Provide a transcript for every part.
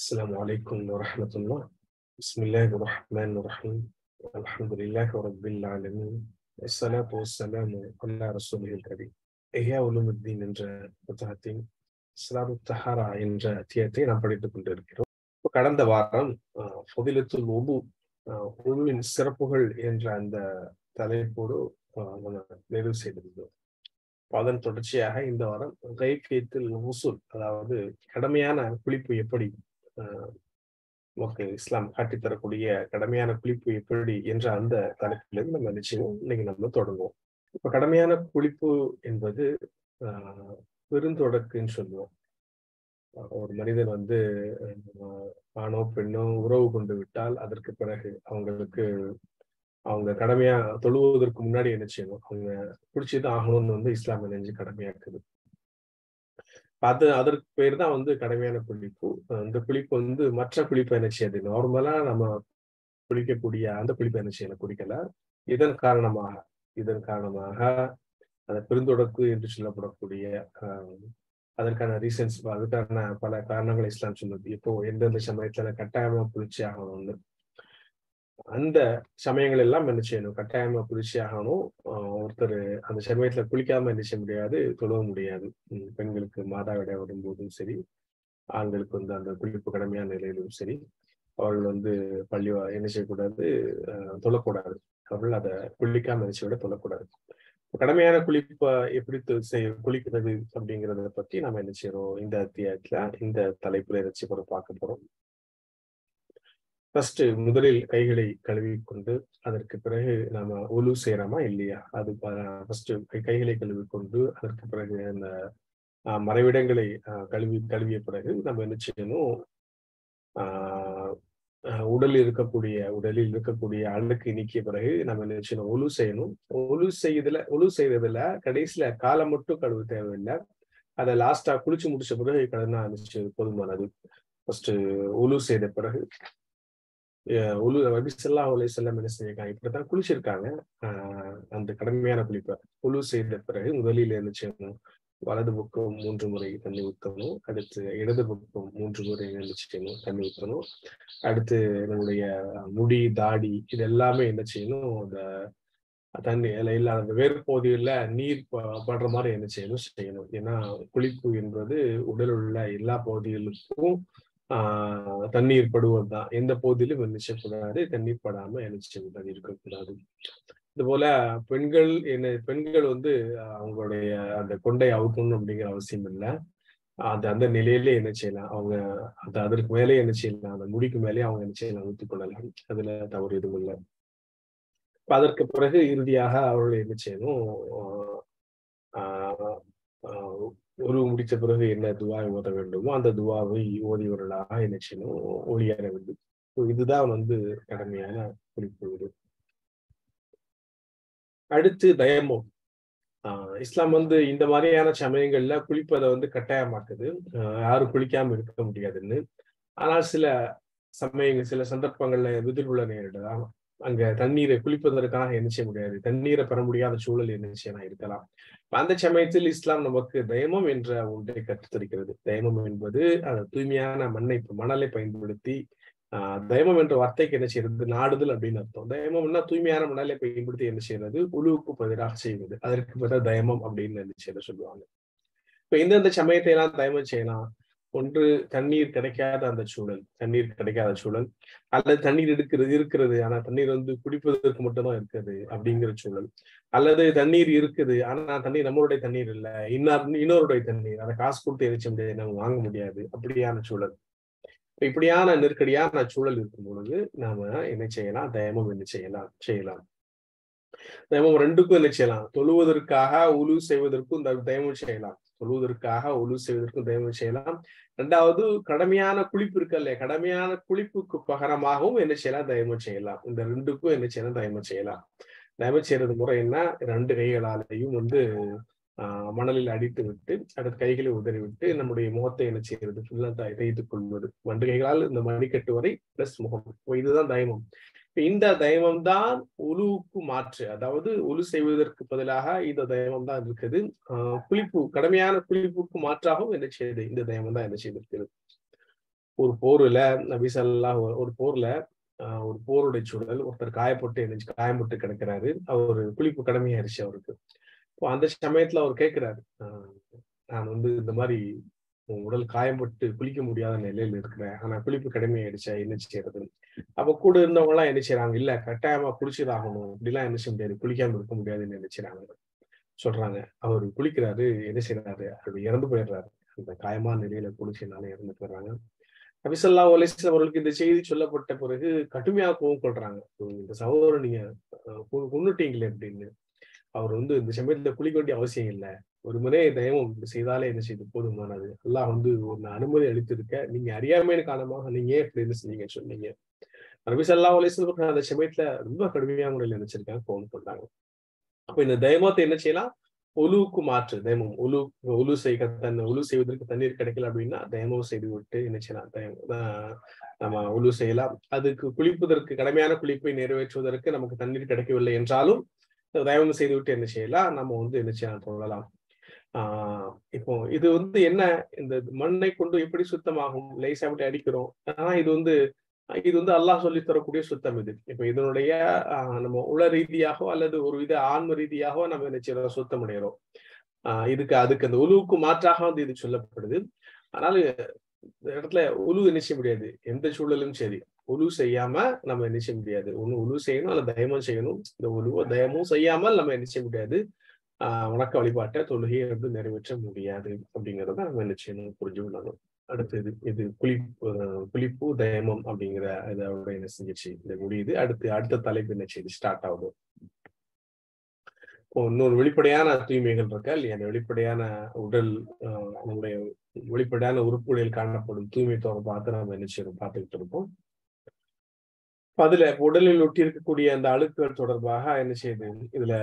السلام عليكم ورحمة الله بسم الله الرحمن الرحيم الحمد لله رب العالمين الصلاة والسلام على رسوله الكريم إحياء علوم الدين என்ற புத்தகத்தின் இஸ்லாமு தஹாரா என்ற அத்தியாயத்தை நாம் படித்துக் கொண்டிருக்கிறோம் இப்ப கடந்த வாரம் ஃபதிலத்துல் உபு உருவின் சிறப்புகள் என்ற அந்த தலைப்போடு ஆஹ், நம்ம நிறைவு செய்திருந்தோம் அதன் தொடர்ச்சியாக இந்த வாரம் கைஃபியத்தில் உசூல் அதாவது கடமையான குளிப்பு எப்படி ஆஹ், நமக்கு இஸ்லாம் காட்டித்தரக்கூடிய கடமையான குளிப்பு எப்படி என்ற அந்த தலைப்பிலிருந்து நம்ம நிச்சயம் இன்னைக்கு நம்ம தொடங்குவோம் இப்ப கடமையான குளிப்பு என்பது ஆஹ், பெருந்தொடக்குன்னு சொல்லுவோம் ஆஹ், ஒரு மனிதன் வந்து ஆஹ், ஆணோ பெண்ணோ உறவு கொண்டு விட்டால் அதற்கு பிறகு அவங்களுக்கு அவங்க கடமையா தொழுவதற்கு முன்னாடி என்ன செய்யணும் அவங்க குடிச்சுதான் ஆகணும்னு வந்து இஸ்லாம் நினைஞ்சு கடமையாக்குது அது அதற்கு பேர் தான் வந்து கடமையான குளிப்பு அந்த குளிப்பு வந்து மற்ற குளிப்பை என்ன செய்யுது நார்மலா நம்ம குளிக்கக்கூடிய அந்த குளிப்பை என்ன செய்யல குடிக்கல இதன் காரணமாக இதன் காரணமாக அந்த பெருந்தொடக்கு என்று சொல்லப்படக்கூடிய ஆஹ், அதற்கான ரீசன்ஸ் அதுக்கான பல காரணங்களை இஸ்லாம் சொல்லுது இப்போ எந்தெந்த சமயத்துல கட்டாயமா குளிச்சு ஆகணும்னு அந்த சமயங்கள் எல்லாம் என்ன செய்யணும் கட்டாயமா குளிச்சு ஆகணும் ஆஹ் ஒருத்தர் அந்த சமயத்துல குளிக்காம என்ன செய்ய முடியாது தொழவ முடியாது உம் பெண்களுக்கு மாதாவிட வரும்போதும் சரி ஆண்களுக்கு வந்து அந்த குளிப்பு கடமையான நிலையிலும் சரி அவர்கள் வந்து பள்ளி வா- என்ன செய்யக்கூடாது ஆஹ் தொழக்கூடாது அவர்கள் அதை குளிக்காம என்ன செய்ய விட தொழக்கூடாது கடமையான குளிப்பை எப்படி து- செய்ய குளிக்கிறது அப்படிங்கிறத பத்தி நம்ம என்ன செய்யறோம் இந்த அத்தியாயத்துல இந்த தலைப்புல வச்சு ஒரு பார்க்க போறோம் ஃபர்ஸ்ட் முதலில் கைகளை கழுவி கொண்டு அதற்கு பிறகு நாம ஒலு செய்யறோமா இல்லையா அது ஃபர்ஸ்ட் கைகளை கழுவி கொண்டு அதற்கு பிறகு அந்த ஆஹ், மறைவிடங்களை ஆஹ், கழுவி கழுவிய பிறகு நம்ம என்ன செய்யணும் ஆஹ், ஆஹ், உடலில் இருக்கக்கூடிய உடலில் இருக்கக்கூடிய அழுக்கு நீக்கிய பிறகு நம்ம என்ன செய்யணும் ஒலு செய்யணும் ஒலு செய்யறதுல ஒலு செய்யறதுல கடைசியில காலை மட்டும் கழுவ தேவையில்லை அதை லாஸ்டா குளிச்சு முடிச்ச பிறகு கழுவினா நிச்சயம் போதுமானது ஃபர்ஸ்ட் ஒலு செய்த பிறகு அஹ் உலு நபி ஸல்லல்லாஹு அலைஹி வஸல்லம் என்ன செஞ்சிருக்காங்க இப்படித்தான் குளிச்சிருக்காங்க ஆஹ் அந்த கடமையான குளிப்பை உலு செய்த பிறகு முதலில் என்ன செய்யணும் வலது பக்கம் மூன்று முறை தண்ணி ஊற்றணும் அடுத்து இடது பக்கம் மூன்று முறை என்ன செய்யணும் தண்ணி ஊற்றணும் அடுத்து நம்முடைய முடி தாடி இது எல்லாமே என்ன செய்யணும் அந்த தண்ணி இல்ல இல்ல அந்த வேர்பகுதியில நீர் ப- படுற மாதிரி என்ன செய்யணும் செய்யணும் ஏன்னா குளிப்பு என்பது உடல் உள்ள எல்லா பகுதிகளுக்கும் ஆஹ் தண்ணீர் படுவதுதான் எந்த பகுதியிலும் என்ன செய்யக்கூடாது தண்ணீர் படாம என்ன செய்யக்கூடாது இருக்கக்கூடாது இது போல பெண்கள் என்ன பெண்கள் வந்து ஆஹ் அவங்களுடைய அந்த கொண்டை அவுக்கணும் அப்படிங்கிற அவசியம் இல்லை அது அந்த நிலையிலே என்ன செய்யலாம் அவங்க அது அதற்கு மேலே என்ன செய்யலாம் அந்த முடிக்கு மேலே அவங்க என்ன செய்யலாம் ஊத்திக் கொள்ளலாம் அதுல தவறு எதுவும் இல்லை இப்ப அதற்கு பிறகு இறுதியாக அவர்கள் என்ன செய்யணும் ஆஹ் ஆஹ் ஒரு முடித்த பிறகு என்ன துவாவை ஓத வேண்டுமோ அந்த துவாவை ஓதியவர்களாக என்ன செய்யணும் ஒளியேற வேண்டும் So இதுதான் வந்து கடமையான குறிப்பு இது அடுத்து தயமம் ஆஹ் இஸ்லாம் வந்து இந்த மாதிரியான சமயங்கள்ல குளிப்பதை வந்து கட்டாயமாக்குது ஆஹ் யாரும் குளிக்காம இருக்க முடியாதுன்னு ஆனால் சில சமயங்கள் சில சந்தர்ப்பங்கள்ல எதிர்கொள்ள நேரிடலாம் அங்க தண்ணீரை குளிப்பதற்காக என்ன செய்ய முடியாது தண்ணீரை பெற முடியாத சூழல் என்ன செய்யலாம் இருக்கலாம் அந்த சமயத்தில் இஸ்லாம் நமக்கு தயமம் என்ற ஒன்றை கற்றுத்தருகிறது தயமம் என்பது அந்த தூய்மையான மண்ணை மணலை பயன்படுத்தி ஆஹ் தயமம் என்ற வார்த்தைக்கு என்ன செய்யறது நாடுதல் அப்படின்னு அர்த்தம் தயமம்னா தூய்மையான மணலை பயன்படுத்தி என்ன செய்யறது உழுவுக்கு பதிலாக செய்வது அதற்கு பதிலாக தயமம் அப்படின்னு என்ன செய்ய சொல்லுவாங்க இப்ப எந்தெந்த சமயத்தை எல்லாம் தயமம் செய்யலாம் ஒன்று தண்ணீர் கிடைக்காத அந்த சூழல் தண்ணீர் கிடைக்காத சூழல் அல்லது தண்ணீர் இருக்கிறது இருக்கிறது ஆனா தண்ணீர் வந்து குடிப்பதற்கு மட்டும்தான் இருக்குது அப்படிங்கிற சூழல் அல்லது தண்ணீர் இருக்குது ஆனா தண்ணீர் நம்மளுடைய தண்ணீர் இல்ல இன்னார் இன்னொருடைய தண்ணீர் அதை காசு கொடுத்து எரிச்ச முடியாது நம்ம வாங்க முடியாது அப்படியான சூழல் இப்ப இப்படியான நெருக்கடியான சூழல் இருக்கும் பொழுது நாம என்ன செய்யலாம் தயமம் என்ன செய்யலாம் செய்யலாம் தயமம் ரெண்டுக்கும் என்ன செய்யலாம் தொழுவதற்காக உழு செய்வதற்கும் இந்த தயமம் செய்யலாம் தொழுவதற்காக உழு செய்வதற்கும் தயமம் செய்யலாம் ரெண்டாவது கடமையான குளிப்பு இருக்கு இல்லையா கடமையான குளிப்புக்கு பகரமாகவும் என்ன செய்யலாம் தயமம் செய்யலாம் இந்த ரெண்டுக்கும் என்ன செய்யலாம் தயமம் செய்யலாம் தயமம் செய்யறது முறை என்ன ரெண்டு கைகளாலையும் வந்து ஆஹ் மணலில் அடித்து விட்டு அடுத்த கைகளை உதறி விட்டு நம்முடைய முகத்தை என்ன செய்யறது ஃபுல்லா தேய்த்து கொள்வது வண்டு கைகளால் இந்த மணிக்கட்டு வரை பிளஸ் முகம் இப்போ இதுதான் தயமம் இப்ப இந்த தயமம் தான் உழுவுக்கு மாற்று அதாவது உழு செய்வதற்கு பதிலாக இந்த தயமம் தான் இருக்குது ஆஹ் குளிப்பு கடமையான குளிப்புக்கு மாற்றாகவும் என்ன செய்யுது இந்த தயமம் தான் என்ன செய்திருக்கிறது ஒரு போர்ல நபி ஸல்லல்லாஹு ஒரு போர்ல ஆஹ் ஒரு போருடைய சூழல் ஒருத்தர் காயப்பட்டு எழுந்து காயப்பட்டு கிடக்கிறாரு அவர் குளிப்பு கடமையாயிருச்சு அவருக்கு இப்போ அந்த சமயத்துல அவர் கேட்கிறாரு ஆஹ் நான் வந்து இந்த மாதிரி உன் உடல் காயப்பட்டு குளிக்க முடியாத நிலையில இருக்கிறேன் ஆனா குளிப்பு கடமையாயிடுச்சா என்ன செய்யறது அப்ப கூட இருந்தவங்க எல்லாம் என்ன செய்யறாங்க இல்ல கட்டாயமா குளிச்சுதாகணும் இப்படிலாம் என்ன செய்ய முடியாது குளிக்காம இருக்க முடியாதுன்னு நினைச்சுறாங்க சொல்றாங்க அவர் குளிக்கிறாரு என்ன செய்யறாரு அவர் இறந்து போயிடுறாரு அந்த காயமான நிலையில குளிச்சனால இறந்து போயிடுறாங்க நபிசல்லா அலிஸ்லாம் அவர்களுக்கு இந்த செய்தி சொல்லப்பட்ட பிறகு கடுமையாக கோவம் கொள்றாங்க இந்த சகோதரர் நீங்க அஹ், கொ- கொன்னுட்டீங்களே அப்படின்னு அவர் வந்து இந்த சமயத்துல குளிக்க வேண்டிய அவசியம் இல்லை ஒரு முறை தயவும் இப்படி செய்தாலே என்ன செய்து போதுமானது அல்லாஹ் வந்து ஒரு அனுமதி அளித்திருக்க நீங்க அறியாமையின் காரணமாக நீங்க ஏன் இப்படி என்ன செஞ்சீங்கன்னு சொன்னீங்க நபி சல்லா அலிஸ்லாம் அந்த சமயத்துல ரொம்ப கடுமையான முறையில் நினைச்சிருக்காங்க கோவம் கொண்டாங்க அப்ப இந்த தயமத்தை என்ன செய்யலாம் ஒலுவுக்கு மாற்று தயமம் ஒலு ஒலு செய்ய தன் ஒலு செய்வதற்கு தண்ணீர் கிடைக்கல அப்படின்னா தயமம் செய்து விட்டு என்ன செய்யலாம் தயம் ஆஹ் நம்ம ஒலு செய்யலாம் அதுக்கு குளிப்பதற்கு கடமையான குளிப்பை நிறைவேற்றுவதற்கு நமக்கு தண்ணீர் கிடைக்கவில்லை என்றாலும் தயமம் செய்து விட்டு என்ன செய்யலாம் நம்ம வந்து என்ன செய்யலாம் சொல்லலாம் ஆஹ் இப்போ இது வந்து என்ன இந்த மண்ணை கொண்டு எப்படி சுத்தமாகும் லேசா விட்டு அடிக்கிறோம் ஆனா இது வந்து இது வந்து அல்லாஹ் சொல்லி தரக்கூடிய சுத்தம் இது இப்ப இதனுடைய ஆஹ் நம்ம உள ரீதியாகவோ அல்லது ஒரு வித ஆன்ம ரீதியாகவோ நம்ம என்ன செய்யறோம் சுத்தம் அடைகிறோம் ஆஹ் இதுக்கு அதுக்கு அந்த உழுவுக்கு மாற்றாக வந்து இது சொல்லப்படுது அதனால இந்த இடத்துல உழு என்ன செய்ய முடியாது எந்த சூழலும் சரி உழு செய்யாம நம்ம என்ன செய்ய முடியாது ஒண்ணு உழு செய்யணும் அல்ல தயமும் செய்யணும் இந்த உழுவோ தயமும் செய்யாமல் நம்ம என்ன செய்ய முடியாது ஆஹ் வணக்க வழிபாட்டை தொழுகையை வந்து நிறைவேற்ற முடியாது அப்படிங்கிறத நம்ம என்ன செய்யணும் புரிஞ்சு கொள்ளணும் அடுத்தது இது குளி அஹ் குளிப்பு தயமம் அப்படிங்கிற இதோட என்ன செஞ்சிச்சு இந்த முடியுது அடுத்து அடுத்த தலைப்பு என்ன செய்யுது ஸ்டார்ட் ஆகுது இப்போ இன்னொரு வெளிப்படையான தூய்மைகள் இருக்கா இல்லையா அந்த வெளிப்படையான உடல் ஆஹ் நம்முடைய வெளிப்படையான உறுப்புகளில் காணப்படும் தூய்மை தொடர்பாக நம்ம என்ன செய்யறோம் பார்த்துக்கிட்டு இருப்போம் இப்ப அதுல இப்ப உடலில் ஒட்டி இருக்கக்கூடிய அந்த அழுக்குகள் தொடர்பாக என்ன செய்யுது இதுல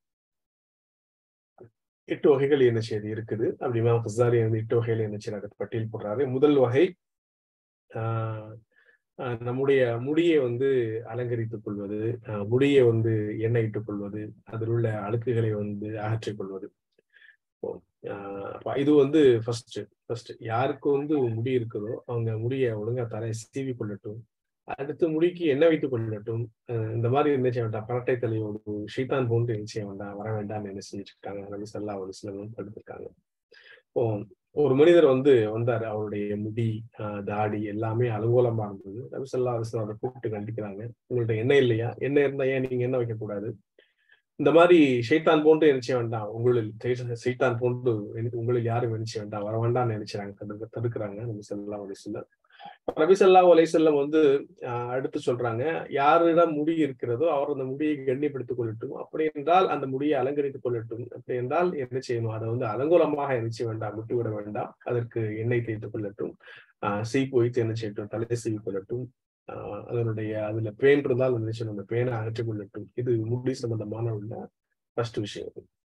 எட்டு வகைகள் என்ன செய்யுது இருக்குது அப்படி இமாம் ஹசாரி வந்து எட்டு வகைகள் என்ன செய்யறாரு பட்டியல் போடுறாரு முதல் வகை ஆஹ் ஆஹ் நம்முடைய முடியை வந்து அலங்கரித்துக் கொள்வது ஆஹ் முடியை வந்து எண்ணெய் இட்டுக் கொள்வது அதில் உள்ள அழுக்குகளை வந்து அகற்றிக் கொள்வது இப்போ, ஆஹ் அப்ப இது வந்து ஃபர்ஸ்ட் ஃபர்ஸ்ட் யாருக்கு வந்து முடி இருக்குதோ அவங்க முடியை ஒழுங்கா தலை சீவி கொள்ளட்டும் அடுத்து முடிக்கு எண்ணெய் வைத்துக் கொள்ளட்டும் ஆஹ் இந்த மாதிரி என்ன செய்ய வேண்டாம் பரட்டை தலையோடு ஷீதான் போன்று என்ன செய்ய வேண்டாம் வர வேண்டாம்னு என்ன செஞ்சுட்டு இருக்காங்க நபி சல்லா ஒரு சிலரும் தடுத்திருக்காங்க இப்போ ஒரு மனிதர் வந்து வந்தாரு அவருடைய முடி ஆஹ் தாடி எல்லாமே அலுவலமா இருந்தது நபி சொல்லா அலிஸ்லாம் அவரை கூப்பிட்டு கண்டிக்கிறாங்க உங்கள்ட்ட எண்ணெய் இல்லையா எண்ணெய் இருந்தா ஏன் நீங்க எண்ணெய் வைக்க கூடாது இந்த மாதிரி ஷைத்தான் போன்று நினைச்ச வேண்டாம் உங்களில் சை- சைத்தான் போன்று எனக்கு- உங்களில் யாரும் நினைச்ச வேண்டாம் வர வேண்டாம்னு நினைச்சாங்க தடுக்க தடுக்கிறாங்க நபி சொல்லா அலிஸ்லாம் நபி சொல்லா அலிசல்லம் வந்து ஆஹ் அடுத்து சொல்றாங்க யாரிடம் முடி இருக்கிறதோ அவர் அந்த முடியை கண்ணியப்படுத்திக் கொள்ளட்டும் அப்படி என்றால் அந்த முடியை அலங்கரித்துக் கொள்ளட்டும் அப்படி என்றால் என்ன செய்யணும் அதை வந்து அலங்கோலமாக என்ன செய்ய வேண்டாம் விட்டுவிட வேண்டாம் அதற்கு எண்ணெய் தேய்த்துக் கொள்ளட்டும் ஆஹ் சீப்பு வைத்து என்ன செய்யட்டும் தலை சீவி கொள்ளட்டும் ஆஹ் அதனுடைய அதுல பேன் இருந்தால் என்ன செய்யணும் அந்த பேனை அகற்றிக் கொள்ளட்டும் இது முடி சம்பந்தமான உள்ள ஃபர்ஸ்ட் விஷயம்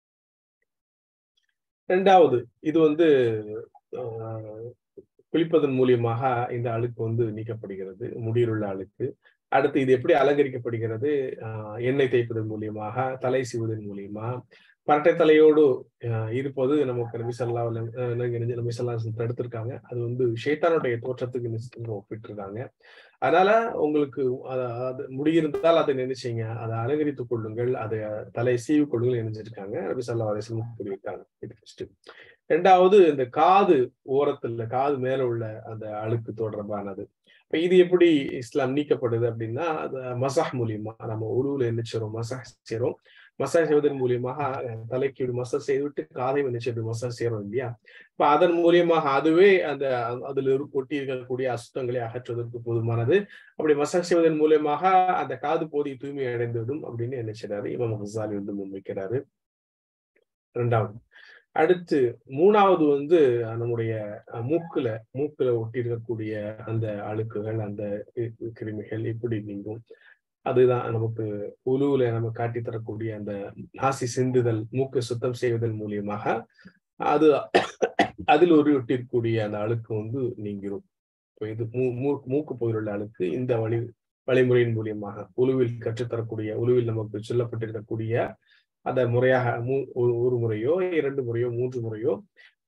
ரெண்டாவது இது வந்து ஆஹ் குளிப்பதன் மூலியமாக இந்த அழுக்கு வந்து நீக்கப்படுகிறது முடியில் உள்ள அழுக்கு அடுத்து இது எப்படி அலங்கரிக்கப்படுகிறது ஆஹ் எண்ணெய் தேய்ப்பதன் மூலியமாக தலை சீவுவதன் மூலியமா பரட்டை தலையோடு ஆஹ் இருப்பது நமக்கு நபி சொல்லா நபி சொல்லா தடுத்திருக்காங்க அது வந்து ஷேத்தானுடைய தோற்றத்துக்கு நிச்சயமா ஒப்பிட்டிருக்காங்க அதனால உங்களுக்கு அத- அது முடியிருந்தால் அதை நினைச்சீங்க அதை அலங்கரித்துக் கொள்ளுங்கள் அதை தலை சீவி கொள்ளுங்கள் நினைச்சிருக்காங்க நபி சொல்லா அலிஸ்லம் கூறியிருக்காங்க இது ஃபர்ஸ்ட் ரெண்டாவது இந்த காது ஓரத்துல காது மேல உள்ள அந்த அழுக்கு தொடர்பானது இப்ப இது எப்படி இஸ்லாம் நீக்கப்படுது அப்படின்னா அது மசாஹ் மூலியமா நம்ம உருவுல என்ன செய்றோம் மசாஹ் செய்றோம் மசாஜ் செய்வதன் மூலியமாக அஹ், தலைக்கு மசாஜ் செய்துவிட்டு காதை என்ன செய்யறது மசாஜ் செய்யறோம் இல்லையா இப்ப அதன் மூலியமாக அதுவே அந்த அ- அதுல இரு- ஒட்டி இருக்கக்கூடிய அசுத்தங்களை அகற்றுவதற்கு போதுமானது அப்படி மசாஜ் செய்வதன் மூலியமாக அந்த காது போதி தூய்மை அடைந்துவிடும் அப்படின்னு என்ன செய்றாரு இமாம் ஹசாலி வந்து முன்வைக்கிறாரு ரெண்டாவது அடுத்து மூணாவது வந்து அஹ், நம்முடைய அஹ், மூக்குல மூக்குல ஒட்டி இருக்கக்கூடிய அந்த அழுக்குகள் அந்த கி- கிருமிகள் இப்படி நீங்கும் அதுதான் நமக்கு உலுவுல நம்ம காட்டி தரக்கூடிய அந்த நாசி சிந்துதல் மூக்கு சுத்தம் செய்வதன் மூலியமாக அது அதில் ஒரு ஒட்டிருக்கக்கூடிய அந்த அழுக்கு வந்து நீங்கிரும் இப்போ இது மூ மூ- மூக்கு பகுதியில் உள்ள அழுக்கு இந்த வழி வழிமுறையின் மூலியமாக உழுவில் கற்றுத்தரக்கூடிய உழுவில் நமக்கு சொல்லப்பட்டிருக்கக்கூடிய அந்த முறையாக மூ ஒரு ஒரு முறையோ இரண்டு முறையோ மூன்று முறையோ